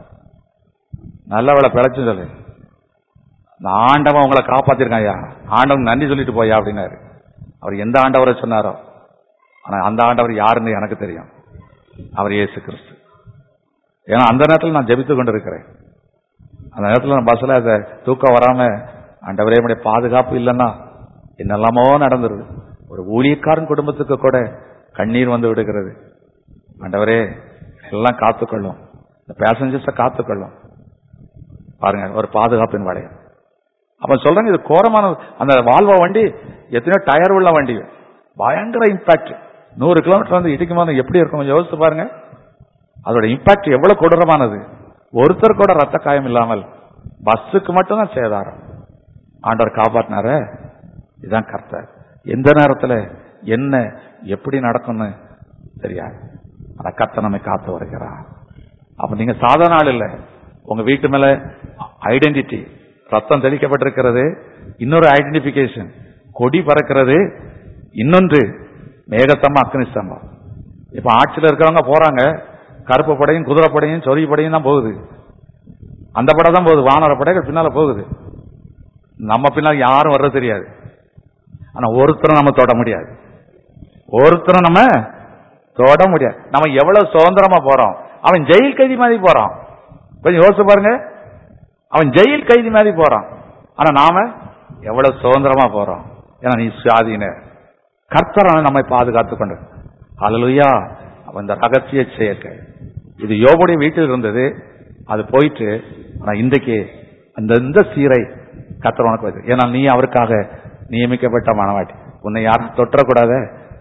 நல்லவளை பிழைச்சு சொல்லு இந்த ஆண்டவன் உங்களை காப்பாத்திருக்கான் ஐயா ஆண்டவன் நன்றி சொல்லிட்டு போயா அப்படின்னாரு அவர் எந்த ஆண்டவரை சொன்னாரோ ஆனா அந்த ஆண்டவர் யாருன்னு எனக்கு தெரியும் அவர் இயேசு கிறிஸ்து ஏன்னா அந்த நேரத்தில் நான் ஜெபித்து கொண்டிருக்கிறேன் அந்த நேரத்தில் நான் பஸ்ல அதை தூக்கம் வராம ஆண்டவரே உடைய பாதுகாப்பு இல்லைன்னா என்னெல்லாமோ நடந்துருது ஒரு ஊழியக்காரன் குடும்பத்துக்கு கூட கண்ணீர் வந்து விடுகிறது ஆண்டவரே எல்லாம் காத்துக்கொள்ளும் இந்த பேசஞ்சர்ஸை காத்துக்கொள்ளும் பாருங்க ஒரு பாதுகாப்பின் வளையம் அப்ப சொல்றாங்க இது கோரமான அந்த வால்வா வண்டி எத்தனையோ டயர் உள்ள வண்டி பயங்கர இம்பாக்ட் நூறு கிலோமீட்டர் வந்து இடிக்கும் போது எப்படி இருக்கும் கொஞ்சம் யோசிச்சு பாருங்க அதோட இம்பாக்ட் எவ்வளவு கொடூரமானது ஒருத்தர் கூட ரத்த காயம் இல்லாமல் பஸ்ஸுக்கு மட்டும்தான் சேதாரம் ஆண்டவர் காப்பாற்றினார இதுதான் கர்த்தர் எந்த நேரத்துல என்ன எப்படி நடக்கும்னு தெரியாது ஆனா கர்த்தர் நம்மை காத்து வருகிறார் அப்ப நீங்க சாதாரண ஆள் இல்ல உங்க வீட்டு மேல ஐடென்டிட்டி ரத்தம் தெளிக்கப்பட்டிருக்கிறது இன்னொரு ஐடென்டிபிகேஷன் கொடி பறக்கிறது இன்னொன்று மேகஸ்தம்பம் அக்னி ஸ்தம்பம் இப்ப ஆட்சியில் இருக்கிறவங்க போறாங்க கருப்பு படையும் குதிரை படையும் சொறி படையும் தான் போகுது அந்த படம் தான் போகுது வானர படைகள் பின்னால போகுது நம்ம பின்னால் யாரும் வர்றது தெரியாது ஆனா ஒருத்தரும் நம்ம தொட முடியாது ஒருத்தரும் நம்ம தொட முடியாது நம்ம எவ்வளவு சுதந்திரமா போறோம் அவன் ஜெயில் கைதி மாதிரி போறான் கொஞ்சம் யோசிச்சு பாருங்க அவன் ஜெயில் கைதி மாதிரி போறான் ஆனா நாம எவ்வளவு சுதந்திரமா போறோம் ஏன்னா நீ சுவாதீன கர்த்தரான நம்மை பாதுகாத்துக் கொண்டு அலலுயா அவன் இந்த ரகசிய செயற்கை இது யோபுடைய வீட்டில் இருந்தது அது போயிட்டு ஆனா இன்றைக்கு அந்த இந்த சீரை கர்த்தர் உனக்கு வைத்து ஏன்னா நீ அவருக்காக நியமிக்கப்பட்ட மனவாட்டி உன்னை யாரும் தொற்றக்கூடாத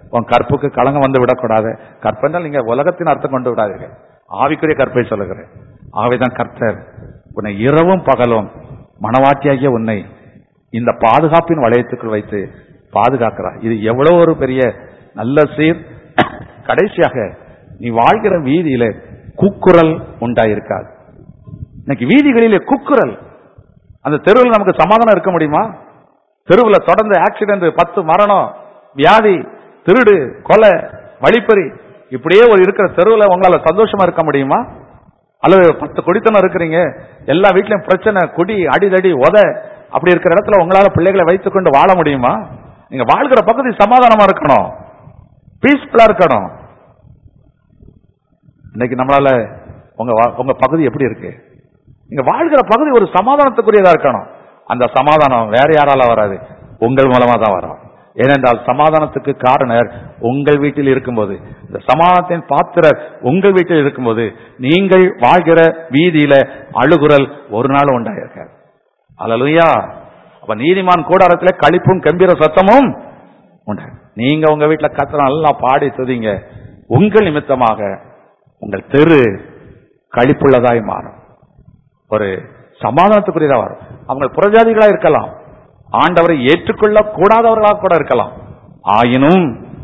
உன் கற்புக்கு களங்கம் வந்து விடக்கூடாது கற்பென்றால் நீங்க உலகத்தின் அர்த்தம் கொண்டு விடாதீர்கள் ஆவிக்குரிய கற்பை சொல்லுகிறேன் ஆவிதான் கர்த்தர் உன்னை இரவும் பகலும் மனவாட்டியாகிய உன்னை இந்த பாதுகாப்பின் வளையத்துக்குள் வைத்து பாதுகாக்கிறார் இது எவ்வளவு ஒரு பெரிய நல்ல சீர் கடைசியாக நீ வாழ்கிற வீதியில குக்குரல் உண்டாயிருக்காது இன்னைக்கு வீதிகளிலே குக்குரல் அந்த தெருவில் நமக்கு சமாதானம் இருக்க முடியுமா தெருவில் தொடர்ந்து ஆக்சிடென்ட் பத்து மரணம் வியாதி திருடு கொலை வழிப்பறி இப்படியே ஒரு இருக்கிற தெருவில் உங்களால சந்தோஷமா இருக்க முடியுமா அல்லது பத்து குடித்தனம் இருக்கிறீங்க எல்லா வீட்லயும் பிரச்சனை குடி அடிதடி உத அப்படி இருக்கிற இடத்துல உங்களால பிள்ளைகளை வைத்துக்கொண்டு வாழ முடியுமா நீங்க வாழ்கிற பகுதி சமாதானமா இருக்கணும் பீஸ்ஃபுல்லா இருக்கணும் இன்னைக்கு நம்மளால உங்க வா- உங்க பகுதி எப்படி இருக்கு நீங்க வாழ்கிற பகுதி ஒரு சமாதானத்துக்குரியதா இருக்கணும் அந்த சமாதானம் வேற யாரால வராது உங்கள் மூலமா தான் வரும் ஏனென்றால் சமாதானத்துக்கு காரணர் உங்கள் வீட்டில் இருக்கும்போது இந்த சமாதானத்தின் பாத்திரர் உங்கள் வீட்டில் இருக்கும்போது நீங்கள் வாழ்கிற வீதியில அழுகுரல் ஒரு நாள் உண்டாயிருக்காது அல்லலுயா அப்ப நீதிமான் கூடாரத்துல களிப்பும் கம்பீர சத்தமும் உண்டு நீங்க உங்க வீட்டுல கத்திர நல்லா பாடி துதிங்க உங்கள் நிமித்தமாக உங்கள் தெரு களிப்புள்ளதாய் மாறும் ஒரு சமாதானத்துக்குரியதா வரும் அவங்க புறஜாதிகளா இருக்கலாம் ஆண்டவரை ஏற்றுக்கொள்ள கூடாதவர்களாக கூட இருக்கலாம் ஆயினும்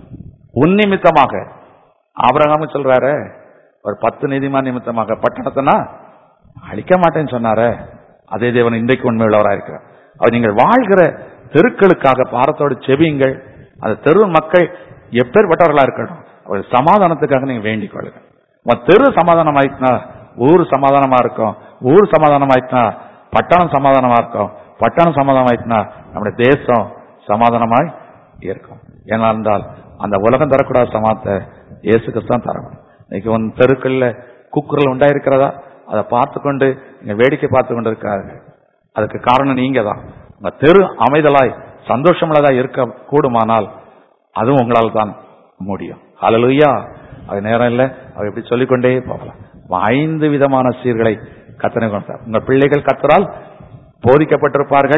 உன் நிமித்தமாக ஆபிரகாம் சொல்றாரு ஒரு பத்து நீதிமான் நிமித்தமாக பட்டணத்தினா அழிக்க மாட்டேன்னு சொன்னாரே அதே தேவன் இன்றைக்கு உண்மையுள்ளவராக இருக்கிறார் அவர் நீங்கள் வாழ்கிற தெருக்களுக்காக பாரத்தோடு செபியுங்கள் அந்த தெரு மக்கள் எப்பேற்பட்டவர்களா இருக்கட்டும் அவர் சமாதானத்துக்காக நீங்க வேண்டிக் கொள்ளுங்க உங்க தெரு சமாதானம் ஆயிட்டுனா ஊர் சமாதானமா இருக்கும் ஊர் சமாதானம் ஆயிட்டுனா பட்டணம் சமாதானமா இருக்கும் பட்டணம் சமாதானம் ஆயிட்டுனா நம்முடைய தேசம் சமாதானமாய் இருக்கும் ஏன்னா இருந்தால் அந்த உலகம் தரக்கூடாத சமாதத்தை இயேசு கிறிஸ்து தான் தரணும் இன்னைக்கு உன் தெருக்கள்ல குக்குரல் உண்டாயிருக்கிறதா அதை பார்த்து கொண்டு நீங்க வேடிக்கை பார்த்து கொண்டு இருக்காரு அதுக்கு காரணம் நீங்க தான் உங்க தெரு அமைதலாய் சந்தோஷமுள்ளதா இருக்க கூடுமானால் அதுவும் உங்களால் தான் முடியும் ஹalleluya அது நேரம் இல்லை அவர் எப்படி சொல்லிக்கொண்டே போகலாம் ஐந்து விதமான சீர்களை கத்தனை கொடுத்தார் உங்க பிள்ளைகள் கத்தரால் போதிக்கப்பட்டிருப்பார்கள்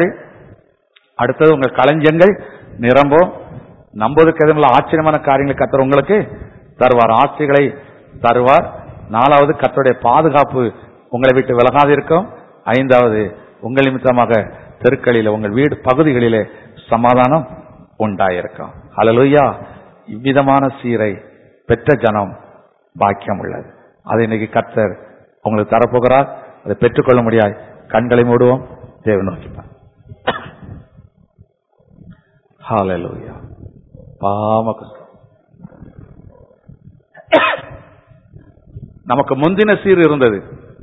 அடுத்தது உங்கள் களஞ்சங்கள் நிரம்பும் நம்புவதற்கு எதுவும் ஆச்சரியமான காரியங்களை கத்தர் உங்களுக்கு தருவார் ஆசைகளை தருவார் நாலாவது கத்தருடைய பாதுகாப்பு உங்களை விட்டு விலகாது இருக்கும் ஐந்தாவது உங்கள் நிமித்தமாக தெருக்களிலே உங்கள் வீடு பகுதிகளிலே சமாதானம் உண்டாயிருக்கும் ஹalleluya இவ்விதமான சீரை பெற்ற ஜனம் பாக்கியம் உள்ளது அதை இன்னைக்கு கத்தர் உங்களுக்கு தரப்போகிறார் அதை பெற்றுக்கொள்ள முடியாது கண்களை மூடுவோம் தேவன் நோக்கிப்பார் ஹalleluya பாமக நமக்கு முந்தின சீர் இருந்தது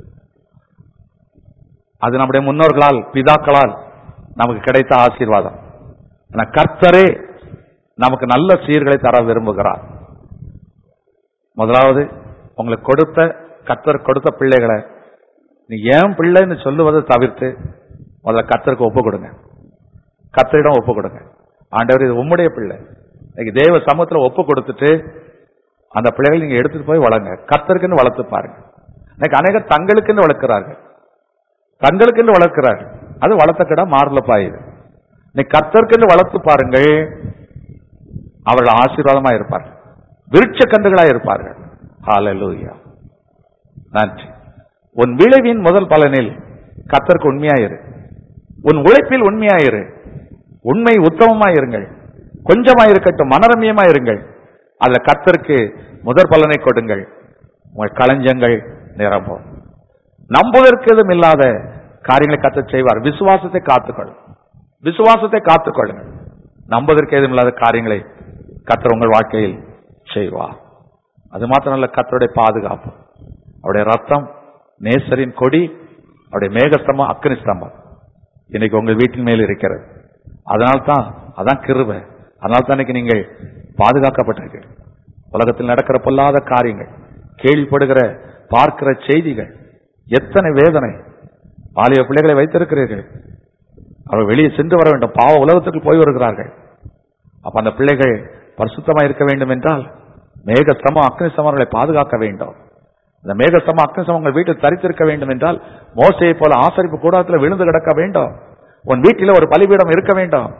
அது நம்முடைய முன்னோர்களால் பிதாக்களால் நமக்கு கிடைத்த ஆசீர்வாதம் ஆனா கர்த்தரே நமக்கு நல்ல சீர்களை தர விரும்புகிறார் முதலாவது உங்களுக்கு கொடுத்த கர்த்தர் கொடுத்த பிள்ளைகளை நீ ஏன் பிள்ளைன்னு சொல்லுவதை தவிர்த்து முதல்ல கர்த்தருக்கு ஒப்பு கொடுங்க கர்த்தரிடம் ஒப்பு கொடுங்க ஆண்டவர் இது உம்முடைய பிள்ளை இன்னைக்கு தேவ சமூகத்துல ஒப்பு கொடுத்துட்டு அந்த பிள்ளைகளை நீங்க எடுத்துட்டு போய் வளங்க கர்த்தருக்குன்னு வளர்த்து பாருங்க இன்னைக்கு அநேகர் தங்களுக்குன்னு வளர்க்கிறார்கள் தங்களுக்கென்று வளர்க்கிறார்கள் அது வளர்த்த கிடா மாறல பாயுது நீ கர்த்தருக்கென்று வளர்த்து பாருங்கள் அவர்கள் ஆசீர்வாதமா இருப்பார்கள் விருட்ச கன்றுகளா இருப்பார்கள் ஹalleluya நன்றி உன் விளைவின் முதல் பலனில் கர்த்தருக்கு உண்மையாயிரு உன் உழைப்பில் உண்மையாயிரு உண்மை உத்தமமாயிருங்கள் கொஞ்சமா இருக்கட்டும் மனரமியமா இருங்கள் அதுல கர்த்தருக்கு முதற் பலனை கொடுங்கள் உங்கள் களஞ்சங்கள் நிரம்பும் நம்புவதற்கு எதுவும் இல்லாத காரியங்களை கத்த செய்வார் விசுவாசத்தை காத்துக்கொள்ளும் விசுவாசத்தை காத்துக்கொள்ளுங்கள் நம்புவதற்கு எதுவும் இல்லாத காரியங்களை கத்தர் உங்கள் வாழ்க்கையில் செய்வார் அது மாத்திரமல்ல கத்தருடைய பாதுகாப்பு அவருடைய ரத்தம் நேசரின் கொடி அவருடைய மேகஸ்தம்பம் அக்னி ஸ்தம்பம் இன்னைக்கு உங்கள் வீட்டின் மேல் இருக்கிறது அதனால்தான் அதான் கிருபை அதனால தான் இன்னைக்கு நீங்கள் பாதுகாக்கப்பட்டிருக்கீர்கள் உலகத்தில் நடக்கிற பொல்லாத காரியங்கள் கேள்விப்படுகிற பார்க்கிற செய்திகள் எத்தனை வேதனை பாலிய பிள்ளைகளை வைத்திருக்கிறீர்கள் அவர்கள் வெளியே சென்று வர வேண்டும் பாவ உலகத்துக்கு போய் வருகிறார்கள் அப்ப அந்த பிள்ளைகள் பரிசுத்தமா இருக்க வேண்டும் என்றால் மேகஸ்தமம் அக்னிசமம் அவர்களை பாதுகாக்க வேண்டும் இந்த மேகஸ்தமம் அக்னிசமம் உங்கள் வீட்டில் தரித்திருக்க வேண்டும் என்றால் மோசையை போல ஆசரிப்பு கூடாரத்தில் விழுந்து கிடக்க வேண்டும் உன் வீட்டில் ஒரு பலிபீடம் இருக்க வேண்டும்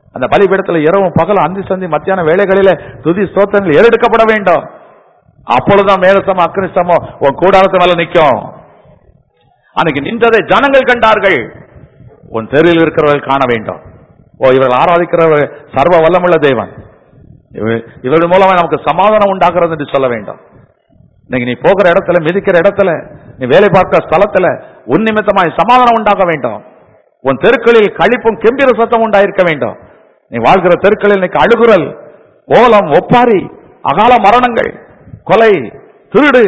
அந்த பலிபீடத்துல இரவும் பகல் அந்தி சந்தி மத்தியான வேலைகளிலே துதி ஸ்தோத்திரங்கள் ஏறெடுக்கப்பட வேண்டும் அப்பொழுதுதான் மேகசமம் அக்னிஸ்தமம் உன் கூடாரத்து மேல நிக்கும் அன்னைக்கு நின்றதை ஜனங்கள் கண்டார்கள் உன் தெருவில் இருக்கிறவர்கள் காண வேண்டும் ஓ இவர்கள் ஆராதிக்கிறவர் சர்வ வல்லமுள்ள தேவன் இவ- இவர்கள் மூலமா நமக்கு சமாதானம் உண்டாகிறது என்று சொல்ல வேண்டும் இன்னைக்கு நீ போகிற இடத்துல மிதிக்கிற இடத்துல நீ வேலை பார்க்கிற ஸ்தலத்துல உன் நிமித்தமாய் சமாதானம் உண்டாக வேண்டும் உன் தெருக்களில் கழிப்பும் கெம்பீர சத்தம் உண்டாயிருக்க வேண்டும் நீ வாழ்கிற தெருக்களில் இன்னைக்கு அழுகுரல் ஓலம் ஒப்பாரி அகால மரணங்கள் கொலை திருடு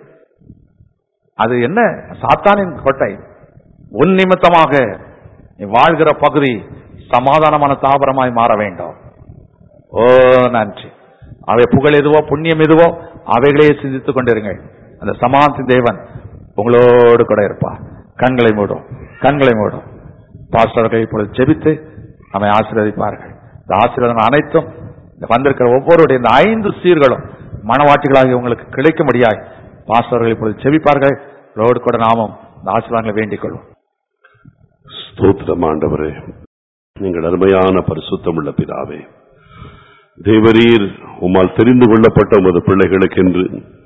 அது என்ன சாத்தானின் கொட்டை உன் நிமித்தமாக நீ வாழ்கிற பகுதி சமாதானமான தாபரமாய் மாற வேண்டும் ஓ நன்றி அவை புகழ் எதுவோ புண்ணியம் எதுவோ அவைகளே சிந்தித்துக் கொண்டிருங்கள் அந்த சமாதி தேவன் உங்களோடு கூட இருப்பார் கண்களை மூடும் கண்களை மூடும் பாஸ்டர்கள் இப்பொழுது ஜெபித்து நம்மை ஆசீர்வதிப்பார்கள் இந்த ஆசீர்வாதம் அனைத்தும் இந்த வந்திருக்கிற ஒவ்வொருடைய இந்த ஐந்து சீர்களும் மனவாட்டிகளாகி உங்களுக்கு கிடைக்கும்படியாய் பாஸ்டர்கள் இப்பொழுது ஜெபிப்பார்கள் ரோடு கூட நாமும் இந்த ஆசீர்வாதங்களை வேண்டிக் கொள்வோம் ஸ்தோத்திரம் ஆண்டவரே நீங்கள் அருமையான பரிசுத்தமுள்ள பிதாவே தேவரீர் உம்மால் தெரிந்து கொள்ளப்பட்ட உமது பிள்ளைகளுக்கென்று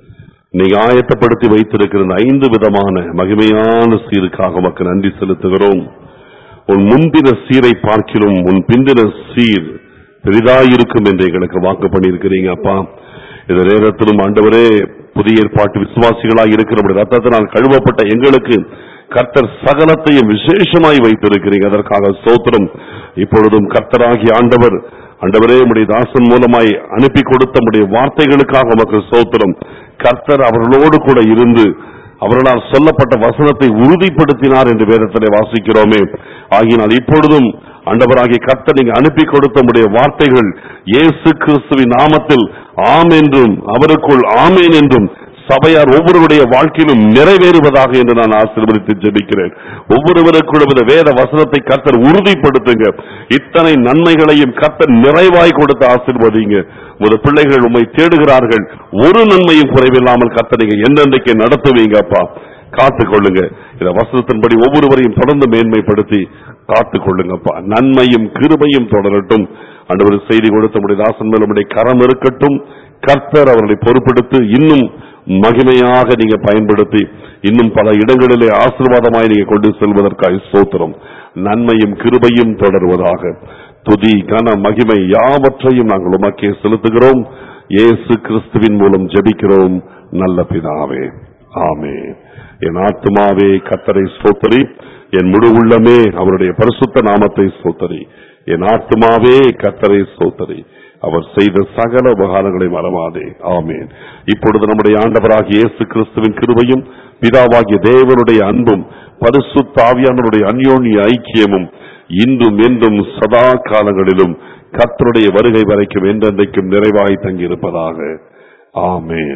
நீங்க ஆயத்தப்படுத்தி வைத்திருக்கிற இந்த ஐந்து விதமான மகிமையான சீருக்காக உமக்கு நன்றி செலுத்துகிறோம் உன் முந்தின சீரை பார்க்கிலும் உன் பிந்தின சீர் பெரிதாயிருக்கும் என்று எங்களுக்கு வாக்கு பண்ணியிருக்கிறீங்க அப்பா இந்த நேரத்திலும் ஆண்டவரே புதிய ஏற்பாட்டு விசுவாசிகளாய் இருக்கிற ரத்தத்தினால் கழுவப்பட்ட எங்களுக்கு கர்த்தர் சகலத்தையும் விசேஷமாய் வைத்திருக்கிறீங்க அதற்காக ஸ்தோத்திரம் இப்பொழுதும் கர்த்தராகி ஆண்டவர் ஆண்டவரே உடைய தாசன் மூலமாய் அனுப்பி கொடுத்த உடைய வார்த்தைகளுக்காக உமக்கு ஸ்தோத்திரம் கர்த்தர் அவர்களோடு கூட இருந்து அவர்களால் சொல்லப்பட்ட வசனத்தை உறுதிப்படுத்தினார் என்று வேதத்திலே வாசிக்கிறோமே ஆகினால் இப்பொழுதும் ஆண்டவராகிய கர்த்தர் நீங்க அனுப்பி கொடுத்த உடைய வார்த்தைகள் இயேசு கிறிஸ்துவின் நாமத்தில் ஆம் என்றும் அவருக்குள் ஆமேன் என்றும் சபையார் ஒவ்வொருவருடைய வாழ்க்கையிலும் நிறைவேறுவதாக என்று நான் ஆசீர்வதித்து ஜெபிக்கிறேன் ஒவ்வொருவருக்குள்ளும் இந்த வேத வசனத்தை கர்த்தர் உறுதிப்படுத்துங்க இத்தனை நன்மைகளையும் கர்த்தர் நிறைவாய் கொடுத்து ஆசீர்வதிங்க ஒரு பிள்ளைகள் உம்மை தேடுகிறார்கள் ஒரு நன்மையும் குறைவில்லாமல் கர்த்தர் நீங்க என்னென்றைக்கு நடத்துவீங்க அப்பா காத்துக் கொள்ளுங்க இந்த வசனத்தின்படி ஒவ்வொருவரையும் தொடர்ந்து மேன்மைப்படுத்தி காத்துக் கொள்ளுங்கப்பா நன்மையும் கிருபையும் தொடரட்டும் ஆண்டவர் செய்தி கொடுத்த முடிய தாசன் மேல் உம்முடைய கரம் இருக்கட்டும் கர்த்தர் அவர்களை பொறுப்பெடுத்து இன்னும் மகிமையாக நீங்க பயன்படுத்தி இன்னும் பல இடங்களிலே ஆசீர்வாதமாய் நீங்க கொண்டு செல்வதற்காக ஸ்தோத்திரம் நன்மையும் கிருபையும் தொடர்வதாக துதி கன மகிமை யாவற்றையும் நாங்கள் உமக்கே செலுத்துகிறோம் இயேசு கிறிஸ்துவின் மூலம் ஜெபிக்கிறோம் நல்ல பிதாவே ஆமே என் ஆத்துமாவே கத்தரை ஸ்தோத்தரி என் முழு உள்ளமே அவருடைய பரிசுத்த நாமத்தை ஸ்தோத்தரி என் ஆத்துமாவே கத்தரை ஸ்தோத்தரி அவர் செய்த சகல உபகாரங்களை மறவாதே ஆமேன் இப்பொழுது நம்முடைய ஆண்டவராகிய இயேசு கிறிஸ்துவின் கிருபையும் பிதாவாகிய தேவனுடைய அன்பும் பரிசுத்த ஆவியானவருடைய அந்யோன்ய ஐக்கியமும் இன்றும் என்றும் சதா காலங்களிலும் கர்த்தருடைய வருகை வரைக்கும் என்றென்றைக்கும் நிறைவாய் தங்கியிருப்பதாக ஆமேன்